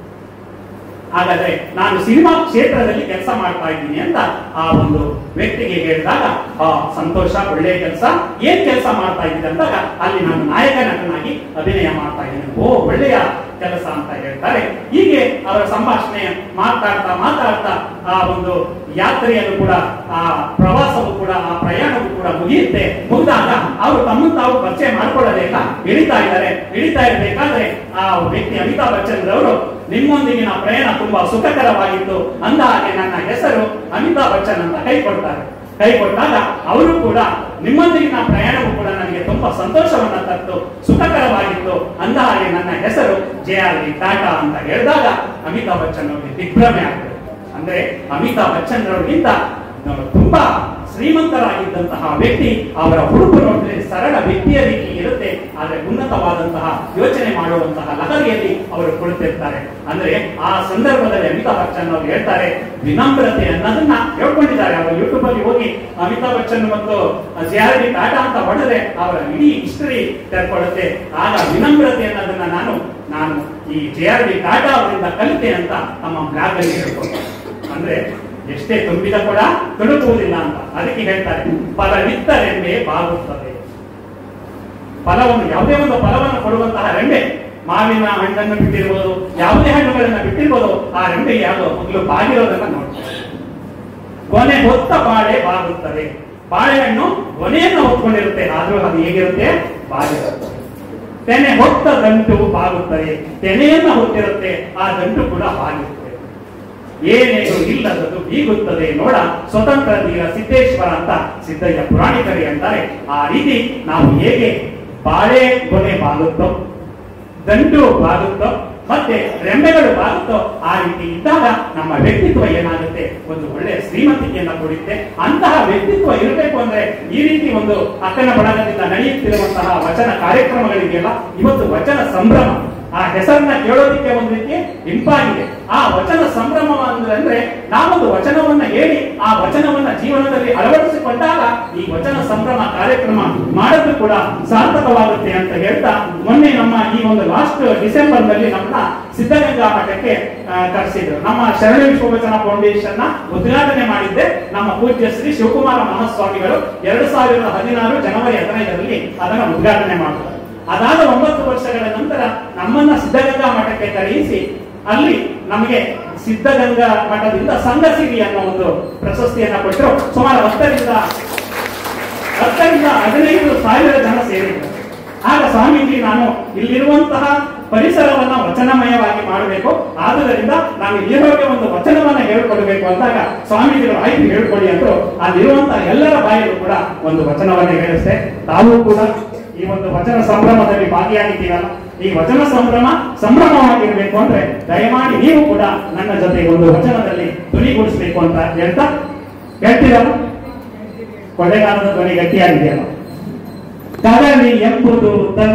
ಹಾಗಾದ್ರೆ ನಾನು ಸಿನಿಮಾ ಕ್ಷೇತ್ರದಲ್ಲಿ ಕೆಲಸ ಮಾಡ್ತಾ ಇದ್ದೀನಿ ಅಂತ ಆ ಒಂದು ವ್ಯಕ್ತಿಗೆ ಹೇಳಿದಾಗ ಆ ಸಂತೋಷ ಒಳ್ಳೆಯ ಕೆಲಸ ಏನ್ ಕೆಲಸ ಮಾಡ್ತಾ ಇದ್ದೀನಿ ಅಂದಾಗ ಅಲ್ಲಿ ನಾನು ನಾಯಕ ನಟನಾಗಿ ಅಭಿನಯ ಮಾಡ್ತಾ ಇದ್ದೀನಿ ಓ ಒಳ್ಳೆಯ ಕೆಲಸ ಅಂತ ಹೇಳ್ತಾರೆ ಹೀಗೆ ಅವರ ಸಂಭಾಷಣೆ ಮಾತಾಡ್ತಾ ಮಾತಾಡ್ತಾ ಆ ಒಂದು ಯಾತ್ರೆಯನ್ನು ಕೂಡ ಆ ಪ್ರವಾಸವು ಕೂಡ ಆ ಪ್ರಯಾಣವು ಕೂಡ ಮುಗಿಯುತ್ತೆ ಮುಗಿದಾಗ ಅವರು ತಮ್ಮನ್ನು ತಾವು ಪರಿಚಯ ಮಾಡ್ಕೊಳ್ಳೋದೇ ಇಲ್ಲ ಇಳಿತಾ ಇದ್ದಾರೆ ಇಳಿತಾ ಇರಬೇಕಾದ್ರೆ ಆ ವ್ಯಕ್ತಿ ಅಮಿತಾಬ್ ಬಚ್ಚನ್ ರವರು ನಿಮ್ಮೊಂದಿಗಿನ ಪ್ರಯಾಣ ತುಂಬಾ ಸುಖಕರವಾಗಿತ್ತು ಅಂದ ಹಾಗೆ ನನ್ನ ಹೆಸರು ಅಮಿತಾಬ್ ಬಚ್ಚನ್ ಅಂತ ಕೈ ಕೊಡ್ತಾರೆ ಕೈ ಕೊಟ್ಟಾಗ ಅವರು ಕೂಡ ನಿಮ್ಮೊಂದಿಗಿನ ಪ್ರಯಾಣವು ಕೂಡ ನನಗೆ ತುಂಬಾ ಸಂತೋಷವನ್ನ ತತ್ತು ಸುಖಕರವಾಗಿತ್ತು ಅಂದ ಹಾಗೆ ನನ್ನ ಹೆಸರು ಜೆ ಆರ್ ಡಿ ಟಾಟಾ ಅಂತ ಹೇಳಿದಾಗ ಅಮಿತಾಬ್ ಬಚ್ಚನ್ ಅವರಿಗೆ ದಿಗ್ಭ್ರಮೆ ಆಗ್ತದೆ ಅಂದ್ರೆ ಅಮಿತಾಬ್ ಬಚ್ಚನ್ ರವರಿಗಿಂತ ತುಂಬಾ ಶ್ರೀಮಂತರಾಗಿದ್ದಂತಹ ವ್ಯಕ್ತಿ ಅವರ ಹುಡುಕು ನೋಡಿದ್ರೆ ಸರಳ ವ್ಯಕ್ತಿಯ ರೀತಿ ಇರುತ್ತೆ ಆದ್ರೆ ಉನ್ನತವಾದಂತಹ ಯೋಚನೆ ಮಾಡುವಂತಹ ಲಹರಿಯಲ್ಲಿ ಅವರು ಕುಳಿತಿರ್ತಾರೆ ಅಂದ್ರೆ ಆ ಸಂದರ್ಭದಲ್ಲಿ ಅಮಿತಾಬ್ ಬಚ್ಚನ್ ಅವರು ಹೇಳ್ತಾರೆ ವಿನಮ್ರತೆ ಅನ್ನೋದನ್ನ ಹೇಳ್ಕೊಂಡಿದ್ದಾರೆ ಅವರು ಯೂಟ್ಯೂಬ್ ಅಲ್ಲಿ ಹೋಗಿ ಅಮಿತಾಬ್ ಬಚ್ಚನ್ ಮತ್ತು ಆರ್ ಡಿ ಟಾಟಾ ಅಂತ ಹೊಡೆದ್ರೆ ಅವರ ಇಡೀ ಹಿಸ್ಟರಿ ತೆರ್ಕೊಳ್ಳುತ್ತೆ ಆಗ ವಿನಮ್ರತೆ ಅನ್ನೋದನ್ನ ನಾನು ನಾನು ಈ ಜೆ ಆರ್ ಡಿ ಟಾಟಾ ಅವರಿಂದ ಕಲಿತೆ ಅಂತ ನಮ್ಮ ಬ್ಲಾಗ್ ಅಲ್ಲಿ ಹೇಳ್ಕೊಳ್ತಾರೆ ಅಂದ್ರೆ ಎಷ್ಟೇ ತುಂಬಿದ ಕೂಡ ತುಡುಕುವುದಿಲ್ಲ ಅಂತ ಅದಕ್ಕೆ ಹೇಳ್ತಾರೆ ಫಲವಿತ್ತರೆಂಬೆ ಬಾಗುತ್ತದೆ ಫಲವನ್ನು ಯಾವುದೇ ಒಂದು ಫಲವನ್ನು ಕೊಡುವಂತಹ ರೆಂಬೆ ಮಾವಿನ ಹಣ್ಣನ್ನು ಬಿಟ್ಟಿರ್ಬೋದು ಯಾವುದೇ ಹಣ್ಣುಗಳನ್ನ ಬಿಟ್ಟಿರ್ಬೋದು ಆ ರೆಂಬೆ ಯಾವುದೋ ಮೊದಲು ಬಾಗಿರೋದನ್ನ ನೋಡ್ತಾರೆ ಕೊನೆ ಹೊತ್ತ ಬಾಳೆ ಬಾಗುತ್ತದೆ ಬಾಳೆಹಣ್ಣು ಕೊನೆಯನ್ನು ಹೊತ್ಕೊಂಡಿರುತ್ತೆ ಆದ್ರೂ ಅದು ಹೇಗಿರುತ್ತೆ ಬಾಗಿರುತ್ತೆ ತೆನೆ ಹೊತ್ತ ದಂಟು ಬಾಗುತ್ತದೆ ತೆನೆಯನ್ನ ಹೊತ್ತಿರುತ್ತೆ ಆ ದಂಟು ಕೂಡ ಬಾಗಿರುತ್ತೆ ಏನೇನು ಇಲ್ಲದದು ಬೀಗುತ್ತದೆ ನೋಡ ಸ್ವತಂತ್ರ ತೀರ ಸಿದ್ದೇಶ್ವರ ಅಂತ ಸಿದ್ದಯ್ಯ ಪುರಾಣಿಕರಿ ಅಂತಾರೆ ಆ ರೀತಿ ನಾವು ಹೇಗೆ ಬಾಳೆ ಕೊನೆ ಬಾಗುತ್ತೋ ದಂಟು ಬಾಗುತ್ತೋ ಮತ್ತೆ ರೆಂಬೆಗಳು ಬಾಗುತ್ತೋ ಆ ರೀತಿ ಇದ್ದಾಗ ನಮ್ಮ ವ್ಯಕ್ತಿತ್ವ ಏನಾಗುತ್ತೆ ಒಂದು ಒಳ್ಳೆಯ ಶ್ರೀಮಂತಿಕೆಯನ್ನ ಕೊಡುತ್ತೆ ಅಂತಹ ವ್ಯಕ್ತಿತ್ವ ಇರಬೇಕು ಅಂದ್ರೆ ಈ ರೀತಿ ಒಂದು ಅಕ್ಕನ ಬಡಗದಿಂದ ನಡೆಯುತ್ತಿರುವಂತಹ ವಚನ ಕಾರ್ಯಕ್ರಮಗಳಿದೆಯಲ್ಲ ಇವತ್ತು ವಚನ ಸಂಭ್ರಮ ಆ ಹೆಸರನ್ನ ಕೇಳೋದಿಕ್ಕೆ ಒಂದು ರೀತಿ ಇಂಪಾಗಿದೆ ಆ ವಚನ ಸಂಭ್ರಮ ಅಂದ್ರೆ ಅಂದ್ರೆ ನಾವೊಂದು ವಚನವನ್ನ ಹೇಳಿ ಆ ವಚನವನ್ನ ಜೀವನದಲ್ಲಿ ಅಳವಡಿಸಿಕೊಂಡಾಗ ಈ ವಚನ ಸಂಭ್ರಮ ಕಾರ್ಯಕ್ರಮ ಮಾಡೋದು ಕೂಡ ಸಾರ್ಥಕವಾಗುತ್ತೆ ಅಂತ ಹೇಳ್ತಾ ಮೊನ್ನೆ ನಮ್ಮ ಈ ಒಂದು ಲಾಸ್ಟ್ ಡಿಸೆಂಬರ್ ನಲ್ಲಿ ನಮ್ಮನ್ನ ಸಿದ್ಧಗಂಗಾ ಮಠಕ್ಕೆ ಆ, ಕರೆಸಿದ್ರು ನಮ್ಮ ಶರಣ ವಿಶ್ವವಚನ ಫೌಂಡೇಶನ್ ನ ಉದ್ಘಾಟನೆ ಮಾಡಿದ್ದೆ ನಮ್ಮ ಪೂಜ್ಯ ಶ್ರೀ ಶಿವಕುಮಾರ ಮಹಾಸ್ವಾಮಿಗಳು ಎರಡು ಸಾವಿರದ ಹದಿನಾರು ಜನವರಿ ಹದಿನೈದರಲ್ಲಿ ಅದನ್ನ ಉದ್ಘಾಟನೆ ಮಾಡಿದ್ರು ಅದಾದ ಒಂಬತ್ತು ವರ್ಷಗಳ ನಂತರ ನಮ್ಮನ್ನ ಸಿದ್ಧಗಂಗಾ ಮಠಕ್ಕೆ ಕರೆಯಿಸಿ ಅಲ್ಲಿ ನಮಗೆ ಸಿದ್ಧಗಂಗಾ ಮಠದಿಂದ ಸಂಘಸಿರಿ ಅನ್ನೋ ಒಂದು ಪ್ರಶಸ್ತಿಯನ್ನ ಕೊಟ್ಟರು ಸುಮಾರು ಹತ್ತರಿಂದ ಹತ್ತರಿಂದ ಹದಿನೈದು ಸಾವಿರ ಜನ ಸೇರಿದ್ರು ಆಗ ಸ್ವಾಮೀಜಿ ನಾನು ಇಲ್ಲಿರುವಂತಹ ಪರಿಸರವನ್ನ ವಚನಮಯವಾಗಿ ಮಾಡಬೇಕು ಆದುದರಿಂದ ನಾನು ಇಲ್ಲಿರೋರಿಗೆ ಒಂದು ವಚನವನ್ನ ಹೇಳ್ಕೊಡ್ಬೇಕು ಅಂದಾಗ ಸ್ವಾಮೀಜಿಗಳು ಆಯ್ತು ಹೇಳ್ಕೊಡಿ ಅಂದ್ರು ಅಲ್ಲಿರುವಂತಹ ಎಲ್ಲರ ಬಾಯಲ್ಲೂ ಕೂಡ ಒಂದು ವಚನವನ್ನ ಹೇಳಿಸ್ತೆ ತಾವು ಕೂಡ ಈ ಒಂದು ವಚನ ಸಂಭ್ರಮದಲ್ಲಿ ಭಾಗಿಯಾಗಿದ್ದೀರಲ್ಲ ಈ ವಚನ ಸಂಭ್ರಮ ಸಂಭ್ರಮವಾಗಿರ್ಬೇಕು ಅಂದ್ರೆ ದಯಮಾಡಿ ನೀವು ಕೂಡ ನನ್ನ ಜೊತೆ ಒಂದು ವಚನದಲ್ಲಿ ಧ್ವನಿಗೂಡಿಸ್ಬೇಕು ಅಂತ ಹೇಳ್ತಾ ಹೇಳ್ತೀರಲ್ಲ ಕೊಳೆಗಾಲದ ಧ್ವನಿ ಗಟ್ಟಿಯಾಗಿದೆಯಲ್ಲ ಕದಲಿ ಎಂಬುದು ತನು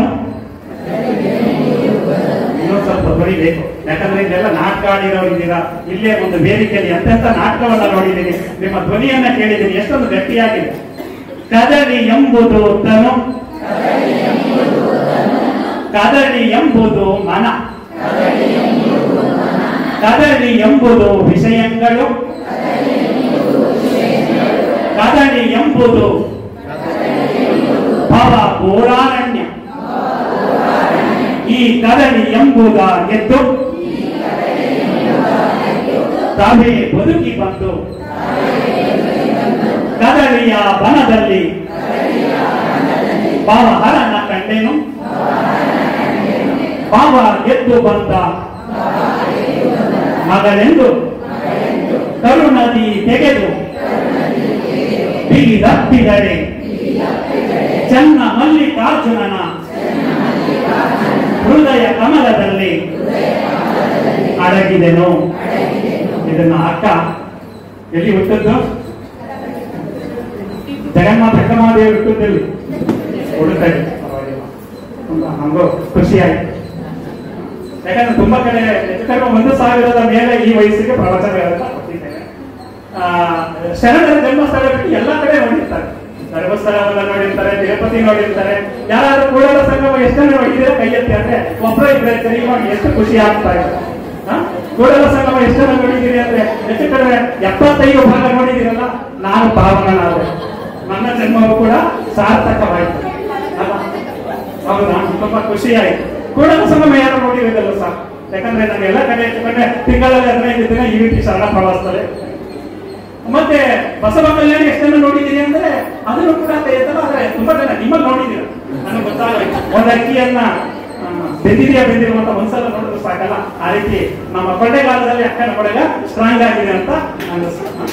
ಇನ್ನೊಂದು ಸ್ವಲ್ಪ ಧ್ವನಿ ಬೇಕು ಯಾಕಂದ್ರೆ ಇದೆಲ್ಲ ನಾಟಕ ಆಡಿರೋರು ಇದ್ದೀರಾ ಇಲ್ಲೇ ಒಂದು ವೇದಿಕೆಯಲ್ಲಿ ಎಂತೆಂತ ನಾಟಕವನ್ನ ನೋಡಿದ್ದೀನಿ ನಿಮ್ಮ ಧ್ವನಿಯನ್ನ ಕೇಳಿದ್ದೀನಿ ಎಷ್ಟೊಂದು ಗಟ್ಟಿಯಾಗಿದೆ ಕದಲಿ ಎಂಬುದು ತನು ಕದಲಿ ಎಂಬುದು ಮನ ಕದಲಿ ಎಂಬುದು ವಿಷಯಗಳು ಕದಲಿ ಎಂಬುದು ಭವ ಪೌರಾರಣ್ಯ ಈ ಕದಲಿ ಎಂಬುದ ಎದ್ದು ತಾವೇ ಬದುಕಿ ಬಂದು ಕದಲಿಯ ಬನದಲ್ಲಿ ಬಾವ ಹರನ ಕಂಡೆನು ಬಾವ ಎದ್ದು ಬಂದ ಮಗನೆಂದು ಕರುಣದಿ ತೆಗೆದು ಬಿಗಿದಪ್ಪಿದರೆ ಚನ್ನ ಮಲ್ಲಿಕಾರ್ಜುನನ ಹೃದಯ ಕಮಲದಲ್ಲಿ ಅಡಗಿದೆನು ಇದನ್ನ ಅಕ್ಕ ಎಲ್ಲಿ ಹುಟ್ಟದ್ದು ಜಗನ್ನಾಥ ಅಕ್ಕಮಹಾದೇವಿ ಹುಟ್ಟದ್ದಲ್ಲಿ ಹುಡುಕಲ್ಲಿ ನಮಗೂ ಖುಷಿಯಾಯಿತು ಯಾಕಂದ್ರೆ ತುಂಬಾ ಕಡೆ ಹೆಚ್ಚು ಕಡಿಮೆ ಒಂದು ಸಾವಿರದ ಮೇಲೆ ಈ ವಯಸ್ಸಿಗೆ ಪ್ರವಚನಗಳನ್ನ ಕೊಟ್ಟಿದ್ದೇನೆ ಆ, ಶರಣರ ಜನ್ಮಸ್ಥಳ ಬಿಟ್ಟು ಎಲ್ಲಾ ಕಡೆ ನೋಡಿರ್ತಾರೆ ಧರ್ಮಸ್ಥಳವನ್ನ ನೋಡಿರ್ತಾರೆ ತಿರುಪತಿ ನೋಡಿರ್ತಾರೆ ಯಾರಾದ್ರೂ ಕೂಡಲ ಸಂಗಮ ಎಷ್ಟನ್ನ ನೋಡಿದ್ರೆ ಕೈ ಎತ್ತಿ ಅಂದ್ರೆ ಒಬ್ಬರ ಇದ್ರೆ ಸರಿ ಮಾಡಿ ಎಷ್ಟು ಖುಷಿ ಆಗ್ತಾ ಇದೆ ಆ? ಕೂಡಲ ಸಂಗಮ ಎಷ್ಟನ್ನ ನೋಡಿದ್ದೀರಿ ಅಂದ್ರೆ ಹೆಚ್ಚು ಕಡಿಮೆ ಎಪ್ಪತ್ತೈದು ಭಾಗ ನೋಡಿದಿರಲ್ಲ ನಾನು ಪಾವನನಾದೆ ನನ್ನ ಜನ್ಮವು ಕೂಡ ಸಾರ್ಥಕವಾಯಿತು ಅಲ್ವಾ? ಹೌದಾ ತುಂಬಾ ಖುಷಿ ಆಯ್ತು ಕೂಡಲ ಸಂಗಮ ಯಾರು ನೋಡಿರೋದಲ್ಲ ಸರ್ ಯಾಕಂದ್ರೆ ನಾನು ಎಲ್ಲ ಕಡೆ ಹೆಚ್ಚುಕೊಂಡೆ ತಿಂಗಳಲ್ಲಿ ಹದಿನೈದು ದಿನ ಈ ರೀತಿ ಶರಣ ಪ್ರವಾಸದಲ್ಲಿ ಮತ್ತೆ ಬಸವ ಕಲ್ಯಾಣ ಎಷ್ಟನ್ನ ನೋಡಿದ್ದೀರಿ ಅಂದ್ರೆ ಅದನ್ನು ಕೂಡ ಕೈ ಎತ್ತಲ್ಲ ಆದ್ರೆ ತುಂಬಾ ಜನ ನಿಮ್ಮಲ್ಲಿ ನೋಡಿದ್ದೀರ ನನಗೆ ಗೊತ್ತಾಗಲ್ಲ ಒಂದ್ ಅಕ್ಕಿಯನ್ನ ಆ, ಬೆಂದಿದೆಯಾ ಬೆಂದಿರುವಂತ ಒಂದ್ಸಲ ನೋಡಿದ್ರು ಸಾಕಲ್ಲ ಆ ರೀತಿ ನಮ್ಮ ಕೊಂಡೆಗಾಲದಲ್ಲಿ ಅಕ್ಕನ ಕೊಡೆಗ ಸ್ಟ್ರಾಂಗ್ ಆಗಿದೆ ಅಂತ ಅನಿಸ್ತು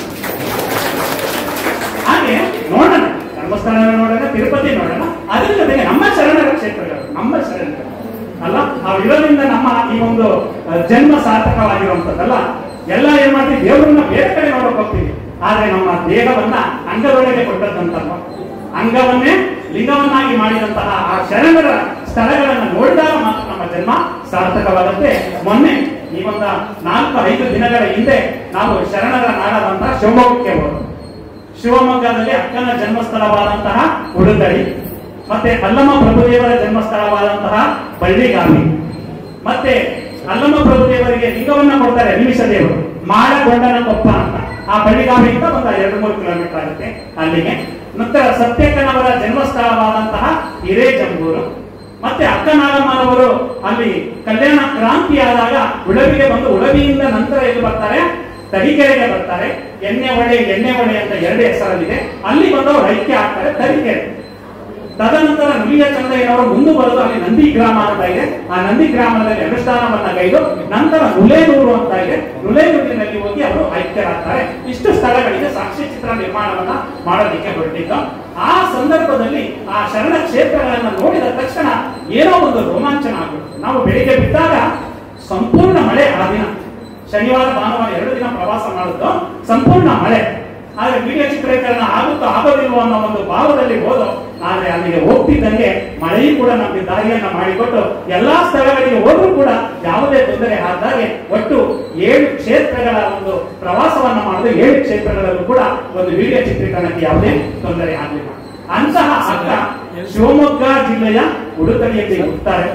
ಹಾಗೆ ನೋಡೋಣ ಧರ್ಮಸ್ಥಳ ನೋಡೋಣ ತಿರುಪತಿ ನೋಡೋಣ ಅದ್ರ ಜೊತೆಗೆ ನಮ್ಮ ಶರಣರ ಕ್ಷೇತ್ರಗಳು ನಮ್ಮ ಶರಣರು ಅಲ್ಲ ನಾವು ಇರೋದ್ರಿಂದ ನಮ್ಮ ಈ ಒಂದು ಅಹ್, ಜನ್ಮ ಸಾರ್ಥಕವಾಗಿರುವಂತದ್ದಲ್ಲ ಎಲ್ಲ ಏನ್ ಮಾಡ್ತೀವಿ ದೇವರನ್ನ ಬೇರೆ ಕಡೆ ನೋಡಕ್ ಹೋಗ್ತೀವಿ ಆದ್ರೆ ನಮ್ಮ ದೇಹವನ್ನ ಅಂಗದೊಳಗೆ ಕೊಟ್ಟದ್ದಂತಲ್ವ ಅಂಗವನ್ನೇ ಲಿಂಗವನ್ನಾಗಿ ಮಾಡಿದಂತಹ ಆ ಶರಣರ ಸ್ಥಳಗಳನ್ನು ನೋಡಿದಾಗ ಮಾತ್ರ ನಮ್ಮ ಜನ್ಮ ಸಾರ್ಥಕವಾಗುತ್ತೆ ಮೊನ್ನೆ ಈ ಒಂದು ನಾಲ್ಕು ಐದು ದಿನಗಳ ಹಿಂದೆ ನಾವು ಶರಣರ ನಾಡದಂತಹ ಶಿವಮೊಗ್ಗಕ್ಕೆ ಹೋದವು ಶಿವಮೊಗ್ಗದಲ್ಲಿ ಅಕ್ಕನ ಜನ್ಮಸ್ಥಳವಾದಂತಹ ಉಡುಗಳಿ ಮತ್ತೆ ಅಲ್ಲಮ್ಮ ಪ್ರಭುದೇವರ ಜನ್ಮಸ್ಥಳವಾದಂತಹ ಬಳ್ಳಿಗಾಮಿ ಮತ್ತೆ ಅಲ್ಲಮ್ಮ ಪ್ರಭುದೇವರಿಗೆ ಲಿಂಗವನ್ನ ಕೊಡ್ತಾರೆ ನಿಮಿಷ ದೇವರು ಮಾಡಗೊಂಡನ ಕೊಪ್ಪ ಅಂತ ಆ ಬಳ್ಳಿಗಾಮಿಯಿಂದ ಒಂದು ಎರಡು ಮೂರು ಕಿಲೋಮೀಟರ್ ಆಗುತ್ತೆ ಅಲ್ಲಿಗೆ ನಂತರ ಸತ್ಯಕ್ಕನವರ ಜನ್ಮಸ್ಥಳವಾದಂತಹ ಹಿರೇಜಂಬೂರು ಮತ್ತೆ ಅಕ್ಕನಾಗಮ್ಮನವರು ಅಲ್ಲಿ ಕಲ್ಯಾಣ ಕ್ರಾಂತಿ ಆದಾಗ ಉಳವಿಗೆ ಬಂದು ಉಳವಿಯಿಂದ ನಂತರ ಎಲ್ಲಿ ಬರ್ತಾರೆ ತರೀಕೆರೆಗೆ ಬರ್ತಾರೆ ಎಣ್ಣೆ ಹೊಳೆ ಎಣ್ಣೆ ಹೊಳೆ ಅಂತ ಎರಡು ಹೆಸರಲ್ಲಿದೆ ಅಲ್ಲಿ ಬಂದವರು ಐಕ್ಯ ಆಗ್ತಾರೆ ತರೀಕೆರೆ ತದನಂತರ ನುಲಿಯ ಚಂದ್ರಯ್ಯನವರು ಮುಂದೆ ಬರೋದು ಅಲ್ಲಿ ನಂದಿ ಗ್ರಾಮ ಅಂತ ಇದೆ ಆ ನಂದಿ ಗ್ರಾಮದಲ್ಲಿ ಅನುಷ್ಠಾನವನ್ನ ಗೈದು ನಂತರ ನುಲೇನೂರು ಅಂತ ಇದೆ ನುಲೇನೂರಿನಲ್ಲಿ ಹೋಗಿ ಅವರು ಐಕ್ಯರಾಗ್ತಾರೆ ಇಷ್ಟು ಸ್ಥಳಗಳಿಗೆ ಸಾಕ್ಷಿ ಚಿತ್ರ ನಿರ್ಮಾಣವನ್ನ ಮಾಡೋದಕ್ಕೆ ಹೊರಟಿದ್ದು ಆ ಸಂದರ್ಭದಲ್ಲಿ ಆ ಶರಣ ಕ್ಷೇತ್ರಗಳನ್ನ ನೋಡಿದ ತಕ್ಷಣ ಏನೋ ಒಂದು ರೋಮಾಂಚನ ಆಗ್ಬಿಡ್ತು ನಾವು ಬೆಳಿಗ್ಗೆ ಬಿದ್ದಾಗ ಸಂಪೂರ್ಣ ಮಳೆ ಆ ದಿನ ಶನಿವಾರ ಭಾನುವಾರ ಎರಡು ದಿನ ಪ್ರವಾಸ ಮಾಡಿದ್ದು ಸಂಪೂರ್ಣ ಮಳೆ ಆದ್ರೆ ವಿಡಿಯೋ ಚಿತ್ರೀಕರಣ ಆಗುತ್ತೋ ಆಗೋದಿಲ್ವೋ ಅನ್ನೋ ಒಂದು ಭಾವದಲ್ಲಿ ಹೋದೋ ಆದ್ರೆ ಅಲ್ಲಿಗೆ ಹೋಗ್ತಿದ್ದಂಗೆ ಮಳೆಯೂ ಕೂಡ ನಮಗೆ ದಾರಿಯನ್ನ ಮಾಡಿಕೊಟ್ಟು ಎಲ್ಲಾ ಸ್ಥಳಗಳಿಗೆ ಹೋದ್ರೂ ಕೂಡ ಯಾವುದೇ ತೊಂದರೆ ಆದಾಗೆ ಒಟ್ಟು ಏಳು ಕ್ಷೇತ್ರಗಳ ಒಂದು ಪ್ರವಾಸವನ್ನ ಮಾಡಿದ್ರು ಏಳು ಕ್ಷೇತ್ರಗಳಲ್ಲೂ ಕೂಡ ಒಂದು ವಿಡಿಯೋ ಚಿತ್ರೀಕರಣಕ್ಕೆ ಯಾವುದೇ ತೊಂದರೆ ಆಗಲಿಲ್ಲ ಅಂತಹ ಅಕ್ಕ ಶಿವಮೊಗ್ಗ ಜಿಲ್ಲೆಯ ಉಡುತಳಿಯಲ್ಲಿ ಹುಟ್ಟುತ್ತಾರೆ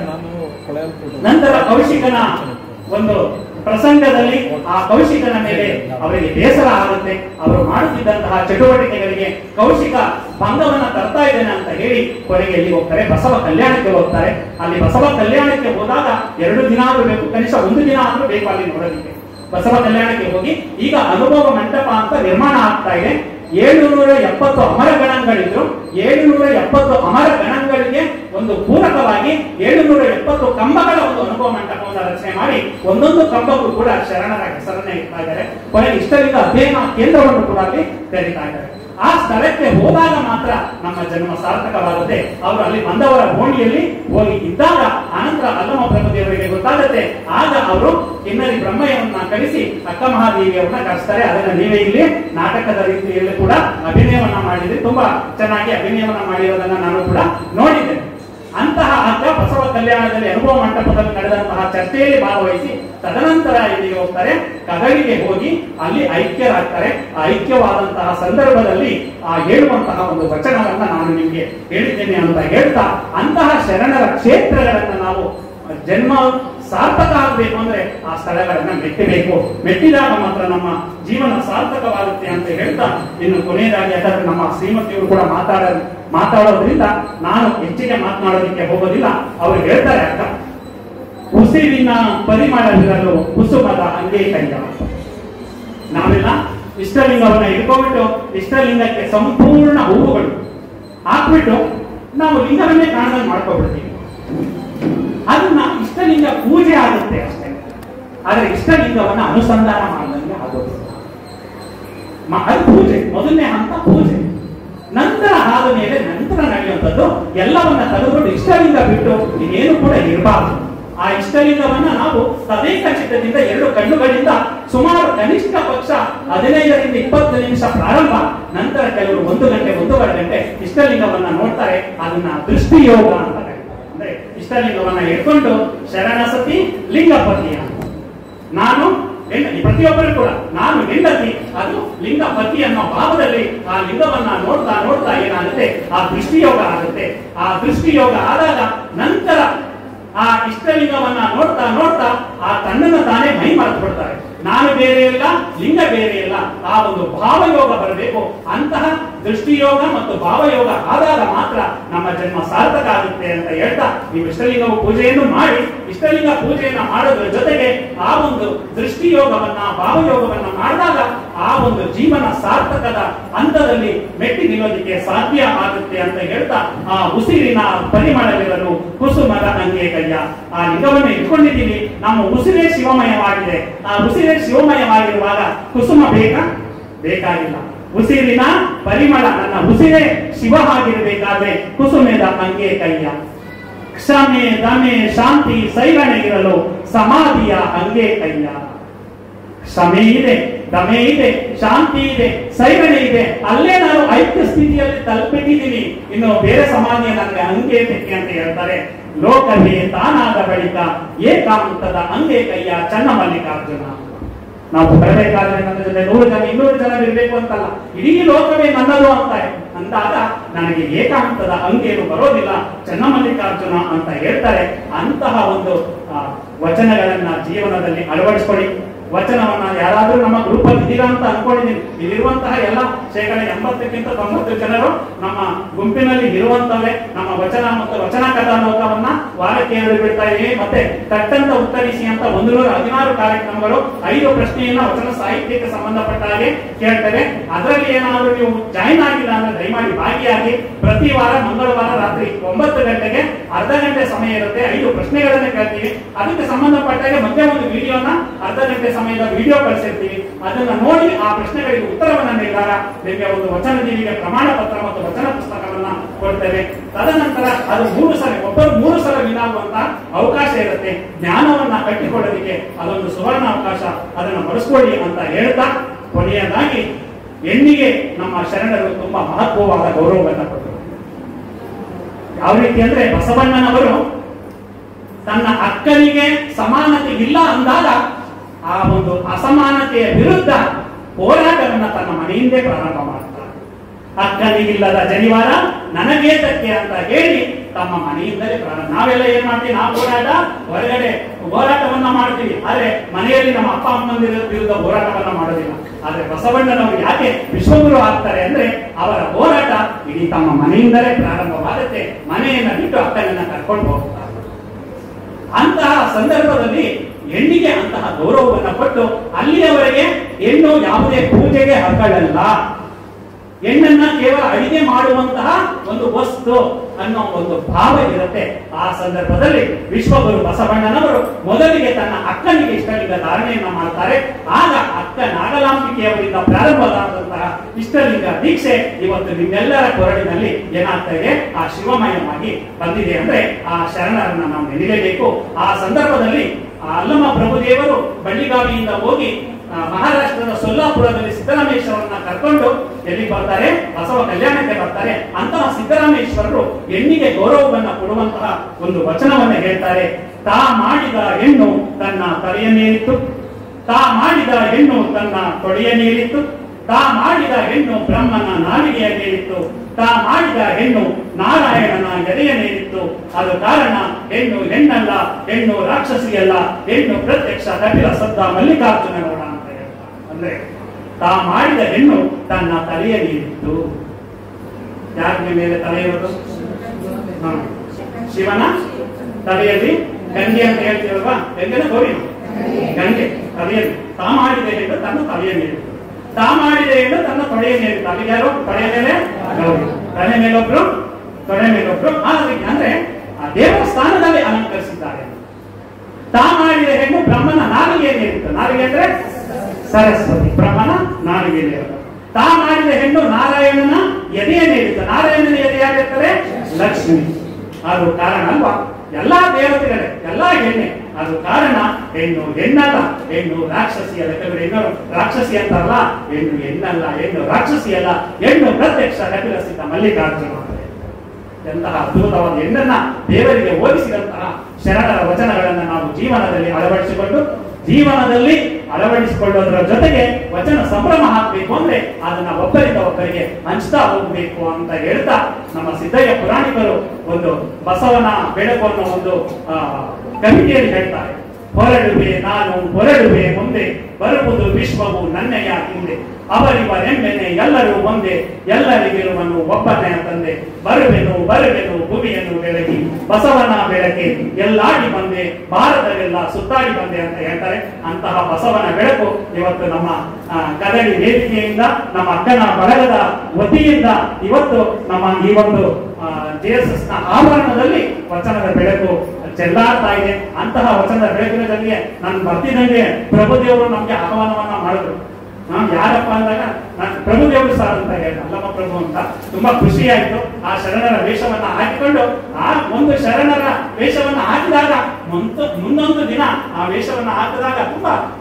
ನಂತರ ಕೌಶಿಕನ ಒಂದು ಪ್ರಸಂಗದಲ್ಲಿ ಆ ಕೌಶಿಕನ ಮೇಲೆ ಅವರಿಗೆ ಬೇಸರ ಆಗುತ್ತೆ ಅವರು ಮಾಡುತ್ತಿದ್ದಂತಹ ಚಟುವಟಿಕೆಗಳಿಗೆ ಕೌಶಿಕ ಭಂಗವನ್ನ ತರ್ತಾ ಇದ್ದೇನೆ ಅಂತ ಹೇಳಿ ಕೊನೆಗೆ ಎಲ್ಲಿ ಹೋಗ್ತಾರೆ ಬಸವ ಕಲ್ಯಾಣಕ್ಕೆ ಹೋಗ್ತಾರೆ ಅಲ್ಲಿ ಬಸವ ಕಲ್ಯಾಣಕ್ಕೆ ಹೋದಾಗ ಎರಡು ದಿನ ಆದ್ರೂ ಬೇಕು ಕನಿಷ್ಠ ಒಂದು ದಿನ ಆದ್ರೂ ಬೇಕು ಅಲ್ಲಿ ನೋಡೋದಕ್ಕೆ ಬಸವ ಕಲ್ಯಾಣಕ್ಕೆ ಹೋಗಿ ಈಗ ಅನುಭವ ಮಂಟಪ ಅಂತ ನಿರ್ಮಾಣ ಆಗ್ತಾ ಇದೆ ಏಳುನೂರ ಎಪ್ಪತ್ತು ಅಮರ ಗಣಗಳಿದ್ರು ಏಳುನೂರ ಎಪ್ಪತ್ತು ಅಮರ ಗಣಗಳಿಗೆ ಒಂದು ಪೂರಕವಾಗಿ ಏಳುನೂರ ಎಪ್ಪತ್ತು ಕಂಬಗಳ ಒಂದು ಅನುಭವ ಮಂಟಪವನ್ನು ರಚನೆ ಮಾಡಿ ಒಂದೊಂದು ಕಂಬಕ್ಕೂ ಕೂಡ ಶರಣರ ಹೆಸರನ್ನ ಇಡ್ತಾ ಇದ್ದಾರೆ ಕೊನೆಗೆ ಇಷ್ಟರಿಂದ ಅಧ್ಯಯನ ಕೇಂದ್ರವನ್ನು ಕೂಡ ಅಲ್ಲಿ ತೆರೀತಾ ಇದ್ದಾರೆ ಆ ಸ್ಥಳಕ್ಕೆ ಹೋದಾಗ ಮಾತ್ರ ನಮ್ಮ ಜನ್ಮ ಸಾರ್ಥಕವಾಗುತ್ತೆ ಅವರು ಅಲ್ಲಿ ಬಂದವರ ಗೋಣಿಯಲ್ಲಿ ಹೋಗಿ ಇದ್ದಾಗ ಅನಂತರ ಅಲ್ಲಮ ಪ್ರಭುದೇವರಿಗೆ ಗೊತ್ತಾಗುತ್ತೆ ಆಗ ಅವರು ಕಿನ್ನರಿ ಬ್ರಹ್ಮಯ್ಯವನ್ನ ಕಳಿಸಿ ಅಕ್ಕ ಮಹಾದೇವಿಯವನ್ನ ಕರೆಸ್ತಾರೆ ಅದನ್ನ ನೀವೇ ಇಲ್ಲಿ ನಾಟಕದ ರೀತಿಯಲ್ಲಿ ಕೂಡ ಅಭಿನಯವನ್ನ ಮಾಡಿದ್ರೆ ತುಂಬಾ ಚೆನ್ನಾಗಿ ಅಭಿನಯವನ್ನ ಮಾಡಿರೋದನ್ನ ನಾನು ಕೂಡ ನೋಡಿದ್ದೇನೆ ಅಂತಹ ಅಕ್ಕ ಬಸವ ಕಲ್ಯಾಣದಲ್ಲಿ ಅನುಭವ ಮಂಟಪದಲ್ಲಿ ನಡೆದಂತಹ ಚರ್ಚೆಯಲ್ಲಿ ಭಾಗವಹಿಸಿ ತದನಂತರ ಇಲ್ಲಿಗೆ ಹೋಗ್ತಾರೆ ಕದಳಿಗೆ ಹೋಗಿ ಅಲ್ಲಿ ಐಕ್ಯರಾಗ್ತಾರೆ ಆ ಐಕ್ಯವಾದಂತಹ ಸಂದರ್ಭದಲ್ಲಿ ಆ ಹೇಳುವಂತಹ ಒಂದು ವಚನವನ್ನ ನಾನು ನಿಮಗೆ ಹೇಳಿದ್ದೇನೆ ಅಂತ ಹೇಳ್ತಾ ಅಂತಹ ಶರಣರ ಕ್ಷೇತ್ರಗಳನ್ನ ನಾವು ಜನ್ಮ ಸಾರ್ಥಕ ಆಗಬೇಕು ಅಂದ್ರೆ ಆ ಸ್ಥಳಗಳನ್ನ ಮೆಟ್ಟಬೇಕು ಮೆಟ್ಟಿದಾಗ ಮಾತ್ರ ನಮ್ಮ ಜೀವನ ಸಾರ್ಥಕವಾಗುತ್ತೆ ಅಂತ ಹೇಳ್ತಾ ಇನ್ನು ಕೊನೆಯದಾಗಿ ಯಾಕಂದ್ರೆ ನಮ್ಮ ಶ್ರೀಮತಿಯವರು ಕೂಡ ಮಾತಾಡ ಮಾತಾಡೋದ್ರಿಂದ ನಾನು ಹೆಚ್ಚಿಗೆ ಮಾತನಾಡೋದಕ್ಕೆ ಹೋಗೋದಿಲ್ಲ ಅವರು ಹೇಳ್ತಾರೆ ಅಕ್ಕ ಉಸಿರಿನ ಪರಿಮಳವಿರಲು ಕುಸುಮದ ಅಂಗೇ ಕೈಯ ನಾವೆಲ್ಲ ಇಷ್ಟಲಿಂಗವನ್ನ ಇಟ್ಕೊಂಡ್ಬಿಟ್ಟು ಇಷ್ಟಲಿಂಗಕ್ಕೆ ಸಂಪೂರ್ಣ ಹೂವುಗಳು ಹಾಕ್ಬಿಟ್ಟು ನಾವು ಲಿಂಗವನ್ನೇ ಕಾಣದಂಗೆ ಮಾಡ್ಕೊಬಿಡ್ತೀವಿ ಅದನ್ನ ಇಷ್ಟಲಿಂಗ ಪೂಜೆ ಆಗುತ್ತೆ ಅಷ್ಟೇ ಆದ್ರೆ ಇಷ್ಟಲಿಂಗವನ್ನ ಅನುಸಂಧಾನ ಮಾಡಿದಂಗೆ ಆಗೋದಿಲ್ಲ ಮ- ಅದು ಪೂಜೆ ಮೊದಲನೇ ಹಂತ ಪೂಜೆ ನಂತರ ಆದ ಮೇಲೆ ನಂತರ ನಡೆಯುವಂಥದ್ದು ಎಲ್ಲವನ್ನ ತೆಗೆದುಕೊಂಡು ಇಷ್ಟಲಿಂಗ ಬಿಟ್ಟು ಇನ್ನೇನು ಕೂಡ ಇರಬಾರದು ಆ ಇಷ್ಟಲಿಂಗವನ್ನ ನಾವು ತದೇಕ ಚಿತ್ತದಿಂದ ಎರಡು ಕಣ್ಣುಗಳಿಂದ ಸುಮಾರು ಕನಿಷ್ಠ ಪಕ್ಷ ಹದಿನೈದರಿಂದ ಇಪ್ಪತ್ತು ನಿಮಿಷ ಪ್ರಾರಂಭ ನಂತರ ಕೆಲವರು ಒಂದು ಗಂಟೆ ಒಂದೂವರೆ ಗಂಟೆ ಇಷ್ಟಲಿಂಗವನ್ನ ನೋಡ್ತಾರೆ ಅದನ್ನ ದೃಷ್ಟಿಯೋಗ ಅಂತ ಕರೀತಾರೆ ಅಂದ್ರೆ ಇಷ್ಟಲಿಂಗವನ್ನ ಇಟ್ಕೊಂಡು ಶರಣಸತಿ ಲಿಂಗಪತಿ ಅಂತ ನಾನು ಹೆಂಡತಿ ಪ್ರತಿಯೊಬ್ಬರು ಕೂಡ ನಾನು ಹೆಂಡತಿ ಅದು ಲಿಂಗ ಪತಿ ಅನ್ನೋ ಭಾವದಲ್ಲಿ ಆ ಲಿಂಗವನ್ನ ನೋಡ್ತಾ ನೋಡ್ತಾ ಏನಾಗುತ್ತೆ ಆ ದೃಷ್ಟಿಯೋಗ ಆಗುತ್ತೆ ಆ ದೃಷ್ಟಿಯೋಗ ಆದಾಗ ನಂತರ ಆ ಇಷ್ಟಲಿಂಗವನ್ನ ನೋಡ್ತಾ ನೋಡ್ತಾ ಆ ತನ್ನನ್ನು ತಾನೇ ಮೈ ಮರೆತು ಬಿಡ್ತಾರೆ ನಾನು ಬೇರೆ ಇಲ್ಲ ಲಿಂಗ ಬೇರೆ ಇಲ್ಲ ಆ ಒಂದು ಭಾವಯೋಗ ಬರಬೇಕು ಅಂತಹ ದೃಷ್ಟಿಯೋಗ ಮತ್ತು ಭಾವಯೋಗ ಆದಾಗ ಮಾತ್ರ ನಮ್ಮ ಜನ್ಮ ಸಾರ್ಥಕ ಆಗುತ್ತೆ ಅಂತ ಹೇಳ್ತಾ ನೀವು ಇಷ್ಟಲಿಂಗವು ಪೂಜೆಯನ್ನು ಮಾಡಿ ಇಷ್ಟಲಿಂಗ ಪೂಜೆಯನ್ನ ಮಾಡೋದ್ರ ಜೊತೆಗೆ ಆ ಒಂದು ದೃಷ್ಟಿಯೋಗವನ್ನ ಭಾವಯೋಗವನ್ನ ಮಾಡಿದಾಗ ಆ ಒಂದು ಜೀವನ ಸಾರ್ಥಕದ ಹಂತದಲ್ಲಿ ಮೆಟ್ಟಿ ನಿಲ್ಲೋದಕ್ಕೆ ಸಾಧ್ಯ ಆಗುತ್ತೆ ಅಂತ ಹೇಳ್ತಾ ಆ ಉಸಿರಿನ ಪರಿಮಳವಿರಲು ಕುಸುಮದ ಅಂಗೆ ಕೈಯ ಆ ಲಿಂಗವನ್ನು ಇಟ್ಕೊಂಡಿದ್ದೀವಿ ನಮ್ಮ ಉಸಿರೇ ಶಿವಮಯವಾಗಿದೆ ಆ ಉಸಿರೇ ಶಿವಮಯವಾಗಿರುವಾಗ ಕುಸುಮ ಬೇಕಾ ಬೇಕಾಗಿಲ್ಲ ಉಸಿರಿನ ಪರಿಮಳ ನನ್ನ ಉಸಿರೇ ಶಿವ ಆಗಿರಬೇಕಾದ್ರೆ ಕುಸುಮೆದ ಅಂಗೆ ಕೈಯ ಕ್ಷಮೆ ದಮೆ ಶಾಂತಿ ಸೈರಣೆ ಇರಲು ಸಮಾಧಿಯ ಅಂಗೆ ಕೈಯ ಕ್ಷಮೆ ಇದೆ ದಮೆ ಇದೆ ಶಾಂತಿ ಇದೆ ಸೈರಣೆ ಇದೆ ಅಲ್ಲೇ ನಾನು ಐಕ್ಯ ಸ್ಥಿತಿಯಲ್ಲಿ ತಲುಪಿಟ್ಟಿದ್ದೀನಿ ಇನ್ನು ಬೇರೆ ಸಮಾಧಿಯ ನನಗೆ ಅಂಗೆ ತೆಕ್ಕೆ ಅಂತ ಹೇಳ್ತಾರೆ ಲೋಕವೇ ತಾನಾದ ಬಳಿಕ ಏಕಾಂತದ ಅಂಗೆ ಕೈಯ ಚನ್ನ ಮಲ್ಲಿಕಾರ್ಜುನ ನಾವು ಬರಬೇಕಾದ್ರೆ ನನ್ನ ಜೊತೆ ನೂರು ಜನ ಇನ್ನೂರು ಜನ ಇರಬೇಕು ಅಂತಲ್ಲ ಇಡೀ ಲೋಕವೇ ನನ್ನದು ಅಂತ ಅಂದಾಗ ನನಗೆ ಏಕಾಂತದ ಅಂಗೇನು ಬರೋದಿಲ್ಲ ಚನ್ನಮಲ್ಲಿಕಾರ್ಜುನ ಅಂತ ಹೇಳ್ತಾರೆ ಅಂತಹ ಒಂದು ಆ, ವಚನಗಳನ್ನ ಜೀವನದಲ್ಲಿ ಅಳವಡಿಸ್ಕೊಳ್ಳಿ ವಚನವನ್ನ ಯಾರಾದ್ರೂ ನಮ್ಮ ಗ್ರೂಪ್ ಅಲ್ಲಿ ಇದ್ದೀರಾ ಅಂತ ಅನ್ಕೊಂಡಿದ್ದೀನಿ ಇಲ್ಲಿರುವಂತಹ ಎಲ್ಲ ಶೇಕಡ ಎಂಬತ್ತಕ್ಕಿಂತ ತೊಂಬತ್ತು ಜನರು ನಮ್ಮ ಗುಂಪಿನಲ್ಲಿ ಇರುವಂತವೇ ನಮ್ಮ ವಚನ ಮತ್ತು ವಚನ ಕಥಾಲೋಕವನ್ನ ವಾರಕ್ಕೆ ಎರಡು ಬಿಡ್ತಾ ಇದೀವಿ ಮತ್ತೆ ತಟ್ಟಂತ ಉತ್ತರಿಸಿ ಅಂತ ಒಂದು ನೂರ ಹದಿನಾರು ಕಾರ್ಯಕ್ರಮಗಳು ಐದು ಪ್ರಶ್ನೆಯನ್ನ ವಚನ ಸಾಹಿತ್ಯಕ್ಕೆ ಸಂಬಂಧಪಟ್ಟ ಹಾಗೆ ಕೇಳ್ತೇವೆ ಅದರಲ್ಲಿ ಏನಾದ್ರೂ ನೀವು ಜಾಯಿನ್ ಆಗಿಲ್ಲ ಅಂದ್ರೆ ದಯಮಾಡಿ ಭಾಗಿಯಾಗಿ ಪ್ರತಿ ವಾರ ಮಂಗಳವಾರ ರಾತ್ರಿ ಒಂಬತ್ತು ಗಂಟೆಗೆ ಅರ್ಧ ಗಂಟೆ ಸಮಯ ಇರುತ್ತೆ ಐದು ಪ್ರಶ್ನೆಗಳನ್ನ ಕೇಳ್ತೀವಿ ಅದಕ್ಕೆ ಸಂಬಂಧಪಟ್ಟಾಗೆ ಮತ್ತೆ ಒಂದು ವಿಡಿಯೋನ ಅರ್ಧ ಗಂಟೆ ಸಮಯದ ವಿಡಿಯೋ ಕಳಿಸಿರ್ತೀವಿ ಅದನ್ನ ನೋಡಿ ಆ ಪ್ರಶ್ನೆಗಳಿಗೆ ಉತ್ತರವನ್ನ ನೀಡಿದಾಗ ನಿಮಗೆ ಒಂದು ವಚನ ಜೀವಿಗೆ ಪ್ರಮಾಣ ಪತ್ರ ಮತ್ತು ವಚನ ಪುಸ್ತಕವನ್ನ ಕೊಡ್ತೇವೆ ತದನಂತರ ಅದು ಮೂರು ಸಲ ಒಬ್ಬರು ಮೂರು ಸಲ ವಿನ್ ಆಗುವಂತ ಅವಕಾಶ ಇರುತ್ತೆ ಜ್ಞಾನವನ್ನ ಕಟ್ಟಿಕೊಳ್ಳೋದಕ್ಕೆ ಅದೊಂದು ಸುವರ್ಣ ಅವಕಾಶ ಅದನ್ನು ಬಳಸ್ಕೊಳ್ಳಿ ಅಂತ ಹೇಳ್ತಾ ಕೊನೆಯದಾಗಿ ಹೆಣ್ಣಿಗೆ ನಮ್ಮ ಶರಣರು ತುಂಬಾ ಮಹತ್ವವಾದ ಗೌರವವನ್ನು ಕೊಟ್ಟರು ಯಾವ ರೀತಿ ಅಂದ್ರೆ ಬಸವಣ್ಣನವರು ತನ್ನ ಅಕ್ಕನಿಗೆ ಸಮಾನತೆ ಇಲ್ಲ ಅಂದಾಗ ಆ ಒಂದು ಅಸಮಾನತೆಯ ವಿರುದ್ಧ ಹೋರಾಟವನ್ನ ತನ್ನ ಮನೆಯಿಂದೇ ಪ್ರಾರಂಭ ಮಾಡ್ತಾರೆ ಅಕ್ಕನಿಗಿಲ್ಲದ ಜನಿವಾರ ನನಗೇ ತಕ್ಕೆ ಅಂತ ಹೇಳಿ ತಮ್ಮ ಮನೆಯಿಂದಲೇ ಪ್ರಾರಂಭ ನಾವೆಲ್ಲ ಏನ್ ಮಾಡ್ತೀವಿ ನಾವು ಹೋರಾಟ ಹೊರಗಡೆ ಹೋರಾಟವನ್ನ ಮಾಡ್ತೀವಿ ಆದ್ರೆ ಮನೆಯಲ್ಲಿ ನಮ್ಮ ಅಪ್ಪ ಅಮ್ಮಂದಿರ ವಿರುದ್ಧ ಹೋರಾಟವನ್ನ ಮಾಡೋದಿಲ್ಲ ಆದ್ರೆ ಬಸವಣ್ಣನವರು ಯಾಕೆ ವಿಶ್ವಗುರು ಆಗ್ತಾರೆ ಅಂದ್ರೆ ಅವರ ಹೋರಾಟ ಇಡೀ ತಮ್ಮ ಮನೆಯಿಂದಲೇ ಪ್ರಾರಂಭವಾಗುತ್ತೆ ಮನೆಯನ್ನ ಬಿಟ್ಟು ಅಕ್ಕನನ್ನ ಕರ್ಕೊಂಡು ಹೋಗ್ತಾರೆ ಅಂತಹ ಸಂದರ್ಭದಲ್ಲಿ ಹೆಣ್ಣಿಗೆ ಅಂತಹ ಗೌರವವನ್ನು ಕೊಟ್ಟು ಅಲ್ಲಿಯವರೆಗೆ ಹೆಣ್ಣು ಯಾವುದೇ ಪೂಜೆಗೆ ಹಕ್ಕಳಲ್ಲ ಹೆಣ್ಣನ್ನ ಕೇವಲ ಅಡಿಗೆ ಮಾಡುವಂತಹ ಒಂದು ವಸ್ತು ಅನ್ನೋ ಒಂದು ಭಾವ ಇರುತ್ತೆ ಆ ಸಂದರ್ಭದಲ್ಲಿ ವಿಶ್ವಗುರು ಬಸವಣ್ಣನವರು ಮೊದಲಿಗೆ ತನ್ನ ಅಕ್ಕನಿಗೆ ಇಷ್ಟಲಿಂಗ ಧಾರಣೆಯನ್ನ ಮಾಡ್ತಾರೆ ಆಗ ಅಕ್ಕ ನಾಗಲಾಂಬಿಕೆಯವರಿಂದ ಪ್ರಾರಂಭವಾದಂತಹ ಇಷ್ಟಲಿಂಗ ದೀಕ್ಷೆ ಇವತ್ತು ನಿಮ್ಮೆಲ್ಲರ ಕೊರಳಿನಲ್ಲಿ ಏನಾಗ್ತಾ ಇದೆ ಆ ಶಿವಮಯವಾಗಿ ಬಂದಿದೆ ಅಂದ್ರೆ ಆ ಶರಣರನ್ನ ನಾವು ನೆನೆಯಲೇಬೇಕು ಆ ಸಂದರ್ಭದಲ್ಲಿ ಆ ಅಲ್ಲಮ ಪ್ರಭುದೇವರು ಬಳ್ಳಿಗಾವಿಯಿಂದ ಹೋಗಿ ಆ, ಮಹಾರಾಷ್ಟ್ರದ ಸೊಲ್ಲಾಪುರದಲ್ಲಿ ಸಿದ್ದರಾಮೇಶ್ವರನ್ನ ಕರ್ಕೊಂಡು ಎಲ್ಲಿ ಬರ್ತಾರೆ ಬಸವ ಕಲ್ಯಾಣಕ್ಕೆ ಬರ್ತಾರೆ ಅಂತಹ ಸಿದ್ದರಾಮೇಶ್ವರರು ಹೆಣ್ಣಿಗೆ ಗೌರವವನ್ನ ಕೊಡುವಂತಹ ಒಂದು ವಚನವನ್ನ ಹೇಳ್ತಾರೆ ತಾ ಮಾಡಿದ ಹೆಣ್ಣು ತನ್ನ ತಲೆಯ ಮೇಲಿತ್ತು ತಾ ಮಾಡಿದ ಹೆಣ್ಣು ತನ್ನ ತೊಡೆಯ ಮೇಲಿತ್ತು ತಾ ಮಾಡಿದ ಹೆಣ್ಣು ಬ್ರಹ್ಮನ ನಾಲಿಗೆಯ ಮೇಲಿತ್ತು ತಾ ಮಾಡಿದ ಹೆಣ್ಣು ನಾರಾಯಣನ ಎದೆಯ ಮೇಲಿತ್ತು ಅದು ಕಾರಣ ಹೆಣ್ಣು ಹೆಣ್ಣಲ್ಲ ಹೆಣ್ಣು ರಾಕ್ಷಸಿಯಲ್ಲ ಹೆಣ್ಣು ಪ್ರತ್ಯಕ್ಷ ಕಪಿಲ ಸದ್ದ ಮಲ್ಲಿಕಾರ್ಜುನಗೌಡ ಅಂತ ಹೇಳ್ತಾರೆ ಅಂದ್ರೆ ತಾ ಮಾಡಿದ ಹೆಣ್ಣು ತನ್ನ ತಲೆಯ ಮೇಲಿತ್ತು ಯಾಕೆ ಮೇಲೆ ತಲೆ ಇರೋದು ಹ. ಶಿವನ ತಲೆಯಲ್ಲಿ ಗಂಗೆ ಅಂತ ಹೇಳ್ತೀವಲ್ವಾ ಗಂಗೆನ ಗೌರಿ ಗಂಗೆ ತಲೆಯಲ್ಲಿ ತಾ ಮಾಡಿದ ಹೆಣ್ಣು ತನ್ನ ತಲೆಯ ಮೇಲಿತ್ತು ತಾ ಮಾಡಿದ ಹೆಣ್ಣು ತನ್ನ ತೊಡೆಯ ಮೇಲಿತ್ತು ಅಲ್ಲಿಗೆ ಯಾರು ತೊಡೆಯ ಮೇಲೆ ಗೌರಿ ತಲೆ ಮೇಲೊಬ್ರು ತೊಡೆ ಮೇಲೊಬ್ರು ಆ ರೀತಿ ಅಂದ್ರೆ ಆ ದೇವರ ಸ್ಥಾನದಲ್ಲಿ ಅಲಂಕರಿಸಿದ್ದಾರೆ ತಾ ಮಾಡಿದ ಹೆಣ್ಣು ಬ್ರಹ್ಮನ ನಾಲಿಗೆಯ ಮೇಲಿತ್ತು ನಾಲಿಗೆ ಅಂದ್ರೆ ಸರಸ್ವತಿ ಬ್ರಹ್ಮನ ನಾಲಿಗೆಯಲ್ಲಿ ಇರೋದು. ತಾ ಮಾಡಿದ ಹೆಣ್ಣು ನಾರಾಯಣನ ಎದೆಯ ಮೇಲಿತ್ತು ನಾರಾಯಣನ ಎದೆಯಾಗಿರ್ತದೆ ಲಕ್ಷ್ಮಿ ಅದು ಕಾರಣ ಅಲ್ವಾ ಎಲ್ಲಾ ದೇವತೆಗಳೇ ಎಲ್ಲಾ ಹೆಣ್ಣೆ ಅದು ಕಾರಣ ಹೆಣ್ಣು ಹೆಣ್ಣಲ್ಲ ಹೆಣ್ಣು ರಾಕ್ಷಸಿ ಅಲ್ಲ ಕೆಲವರು ಹೆಣ್ಣು ರಾಕ್ಷಸಿ ಅಂತಲ್ಲ ಹೆಣ್ಣು ಹೆಣ್ಣಲ್ಲ ಹೆಣ್ಣು ರಾಕ್ಷಸಿ ಅಲ್ಲ ಹೆಣ್ಣು ಪ್ರತ್ಯಕ್ಷ ಕಪಿಲಸಿತ ಮಲ್ಲಿಕಾರ್ಜುನ ಎಂತಹ ಅದ್ಭುತವಾದ ಹೆಣ್ಣನ್ನ ದೇವರಿಗೆ ಹೋಲಿಸಿದಂತಹ ಶರಣರ ವಚನಗಳನ್ನ ನಾವು ಜೀವನದಲ್ಲಿ ಅಳವಡಿಸಿಕೊಂಡು ಜೀವನದಲ್ಲಿ ಅಳವಡಿಸಿಕೊಳ್ಳೋದರ ಜೊತೆಗೆ ವಚನ ಸಂಭ್ರಮ ಹಾಕಬೇಕು ಅಂದ್ರೆ ಅದನ್ನ ಒಬ್ಬರಿಂದ ಒಬ್ಬರಿಗೆ ಹಂಚ್ತಾ ಹೋಗ್ಬೇಕು ಅಂತ ಹೇಳ್ತಾ ನಮ್ಮ ಸಿದ್ದಯ್ಯ ಪುರಾಣಿಕರು ಒಂದು ಬಸವನ ಬೆಳಕು ಅನ್ನೋ ಒಂದು ಆ, ಕವಿತೆಯಲ್ಲಿ ಹೇಳ್ತಾರೆ ಹೊರಡುವೆ ನಾನು ಹೊರಡುವೆ ಮುಂದೆ ಬರುವುದು ವಿಶ್ವವು ನನ್ನೆಯ ಹಿಂದೆ ಅವರಿವರೆಂಬೆನೆ ಎಲ್ಲರೂ ಒಂದೇ ಎಲ್ಲರಿಗಿರುವನು ಒಬ್ಬನೇ ತಂದೆ ಬರುವೆನು ಬರುವೆನು ಭೂಮಿಯನ್ನು ಬೆಳಗಿ ಬಸವನ ಬೆಳಕೆ ಎಲ್ಲಾಡಿ ಬಂದೆ ಭಾರತವೆಲ್ಲ ಸುತ್ತಾಡಿ ಬಂದೆ ಅಂತ ಹೇಳ್ತಾರೆ ಅಂತಹ ಬಸವನ ಬೆಳಕು ಇವತ್ತು ನಮ್ಮ ಆ, ಕದಳಿ ವೇದಿಕೆಯಿಂದ ನಮ್ಮ ಅಕ್ಕನ ಬಳಗದ ವತಿಯಿಂದ ಇವತ್ತು ನಮ್ಮ ಈ ಒಂದು ಜೆ ಎಸ್ ಎಸ್ ನ ಆವರಣದಲ್ಲಿ ವಚನದ ಬೆಳಕು ಚೆಲ್ಲಾಡ್ತಾ ಇದೆ ಅಂತಹ ವಚನದ ಬೆಳಕಿನ ಜೊತೆಗೆ ನಾನು ಬರ್ತಿದ್ದಂಗೆ ಪ್ರಭುದೇವರು ನಮ್ಗೆ ಆಹ್ವಾನವನ್ನ ಮಾಡಿದ್ರು ಹಾ, ಯಾರಪ್ಪ ಅಂದಾಗ ನಾನು ಪ್ರಭುದೇವರು ಸಾರ್ ಅಂತ ಹೇಳಿದ ಅಲ್ಲಮ್ಮ ಪ್ರಭು ಅಂತ ತುಂಬಾ ಖುಷಿ ಆಯ್ತು ಆ ಶರಣರ ವೇಷವನ್ನ ಹಾಕಿಕೊಂಡು ಆ ಒಂದು ಶರಣರ ವೇಷವನ್ನ ಹಾಕಿದಾಗ ಮುಂತ- ಮುಂದೊಂದು ದಿನ ಆ ವೇಷವನ್ನ ಹಾಕಿದಾಗ ತುಂಬಾ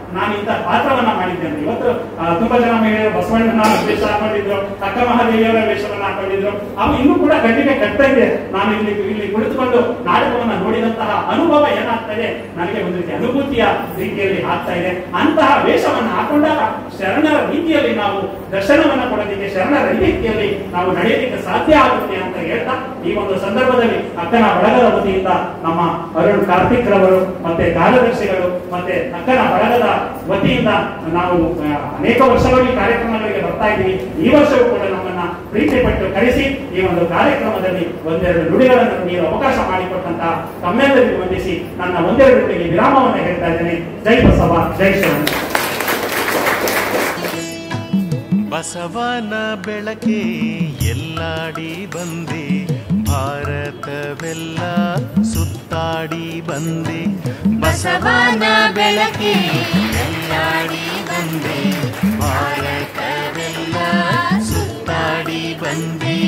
ನಾನು ಇಂಥ ಪಾತ್ರವನ್ನ ಮಾಡಿದ್ದೇನೆ ಇವತ್ತು ಆ, ತುಂಬಾ ಜನ ಮಹಿಳೆಯರು ಬಸವಣ್ಣನ ವೇಷ ಹಾಕೊಂಡಿದ್ರು ಅಕ್ಕ ಮಹಾದೇವಿಯವರ ವೇಷವನ್ನ ಹಾಕೊಂಡಿದ್ರು ಅವು ಇನ್ನೂ ಕೂಡ ಕಣ್ಣಿಗೆ ಕಟ್ತಾ ಇದೆ ನಾನು ಇಲ್ಲಿ ಇಲ್ಲಿ ಕುಳಿತುಕೊಂಡು ನಾಟಕವನ್ನ ನೋಡಿದಂತಹ ಅನುಭವ ಏನಾಗ್ತದೆ ನನಗೆ ಒಂದು ರೀತಿ ಅನುಭೂತಿಯ ರೀತಿಯಲ್ಲಿ ಆಗ್ತಾ ಇದೆ ಅಂತಹ ವೇಷವನ್ನ ಹಾಕೊಂಡಾಗ ಶರಣರ ರೀತಿಯಲ್ಲಿ ನಾವು ದರ್ಶನವನ್ನ ಕೊಡೋದಕ್ಕೆ ಶರಣರ ರೀತಿಯಲ್ಲಿ ನಾವು ನಡೆಯಲಿಕ್ಕೆ ಸಾಧ್ಯ ಆಗುತ್ತೆ ಅಂತ ಹೇಳ್ತಾ ಈ ಒಂದು ಸಂದರ್ಭದಲ್ಲಿ ಅಕ್ಕನ ಬಳಗದ ವತಿಯಿಂದ ನಮ್ಮ ಅರುಣ್ ಕಾರ್ತಿಕ್ ರವರು ಮತ್ತೆ ಕಾರ್ಯದರ್ಶಿಗಳು ಮತ್ತೆ ಅಕ್ಕನ ಬಳಗದ ವತಿಯಿಂದ ನಾವು ಆ, ಅನೇಕ ವರ್ಷಗಳು ಈ ಕಾರ್ಯಕ್ರಮಗಳಿಗೆ ಬರ್ತಾ ಇದ್ದೀವಿ ಈ ವರ್ಷವೂ ಕೂಡ ನಮ್ಮನ್ನ ಪ್ರೀತಿ ಪಟ್ಟು ಕರೆಸಿ ಈ ಒಂದು ಕಾರ್ಯಕ್ರಮದಲ್ಲಿ ಒಂದೆರಡು ನುಡಿಗಳನ್ನು ನೀಡಲು ಅವಕಾಶ ಮಾಡಿಕೊಟ್ಟಂತಹ ತಮ್ಮೆಲ್ಲರಿಗೂ ವಂದಿಸಿ ನನ್ನ ಒಂದೆರಡು ನುಡಿಗೆ ವಿರಾಮವನ್ನು ಹೇಳ್ತಾ ಇದ್ದೇನೆ ಜೈ ಬಸವ ಜೈ ಶರಣ
ಬಸವನ ಬೆಳಕೆ ಎಲ್ಲಾಡಿ ಬಂದೆ ಭಾರತವೆಲ್ಲ ಸುತ್ತಾಡಿ ಬಂದೆ
ಬಸವನ ಬೆಳಕೆ ಎಲ್ಲಾಡಿ ಬಂದೆ
ಭಾರತವೆಲ್ಲ ಸುತ್ತಾಡಿ ಬಂದೆ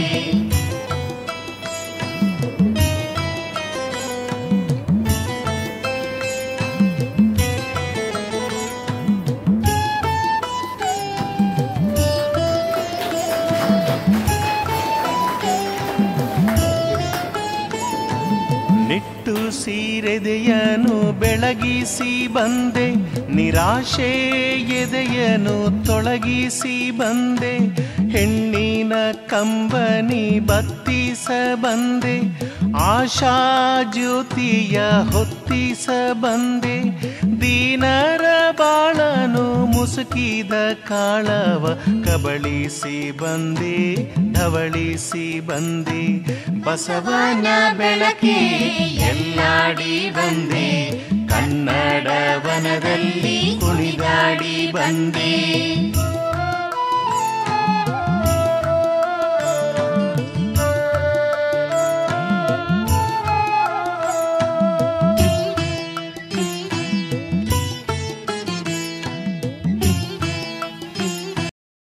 ನಿಟ್ಟು ಸೀರೆದೆಯನು ಬೆಳಗಿಸಿ ಬಂದೆ ನಿರಾಶೆ ಎದೆಯನು ತೊಳಗಿಸಿ ಬಂದೆ ಹೆಣ್ಣಿನ ಕಂಬನಿ ಬತ್ತಿಸ ಬಂದೆ ಆಶಾ ಜ್ಯೋತಿಯ ಹೊತ್ತಿಸ ಬಂದೆ ದೀನರ ಬಾಳನು ಮುಸುಕಿದ ಕಾಳವ ಕಬಳಿಸಿ ಬಂದೆ ಧವಳಿಸಿ ಬಂದೆ ಬಸವನ ಬೆಳಕೆ ಎಲ್ಲಾಡಿ ಬಂದೆ ಕನ್ನಡ ವನದಲ್ಲಿ ಕುಣಿದಾಡಿ ಬಂದೆ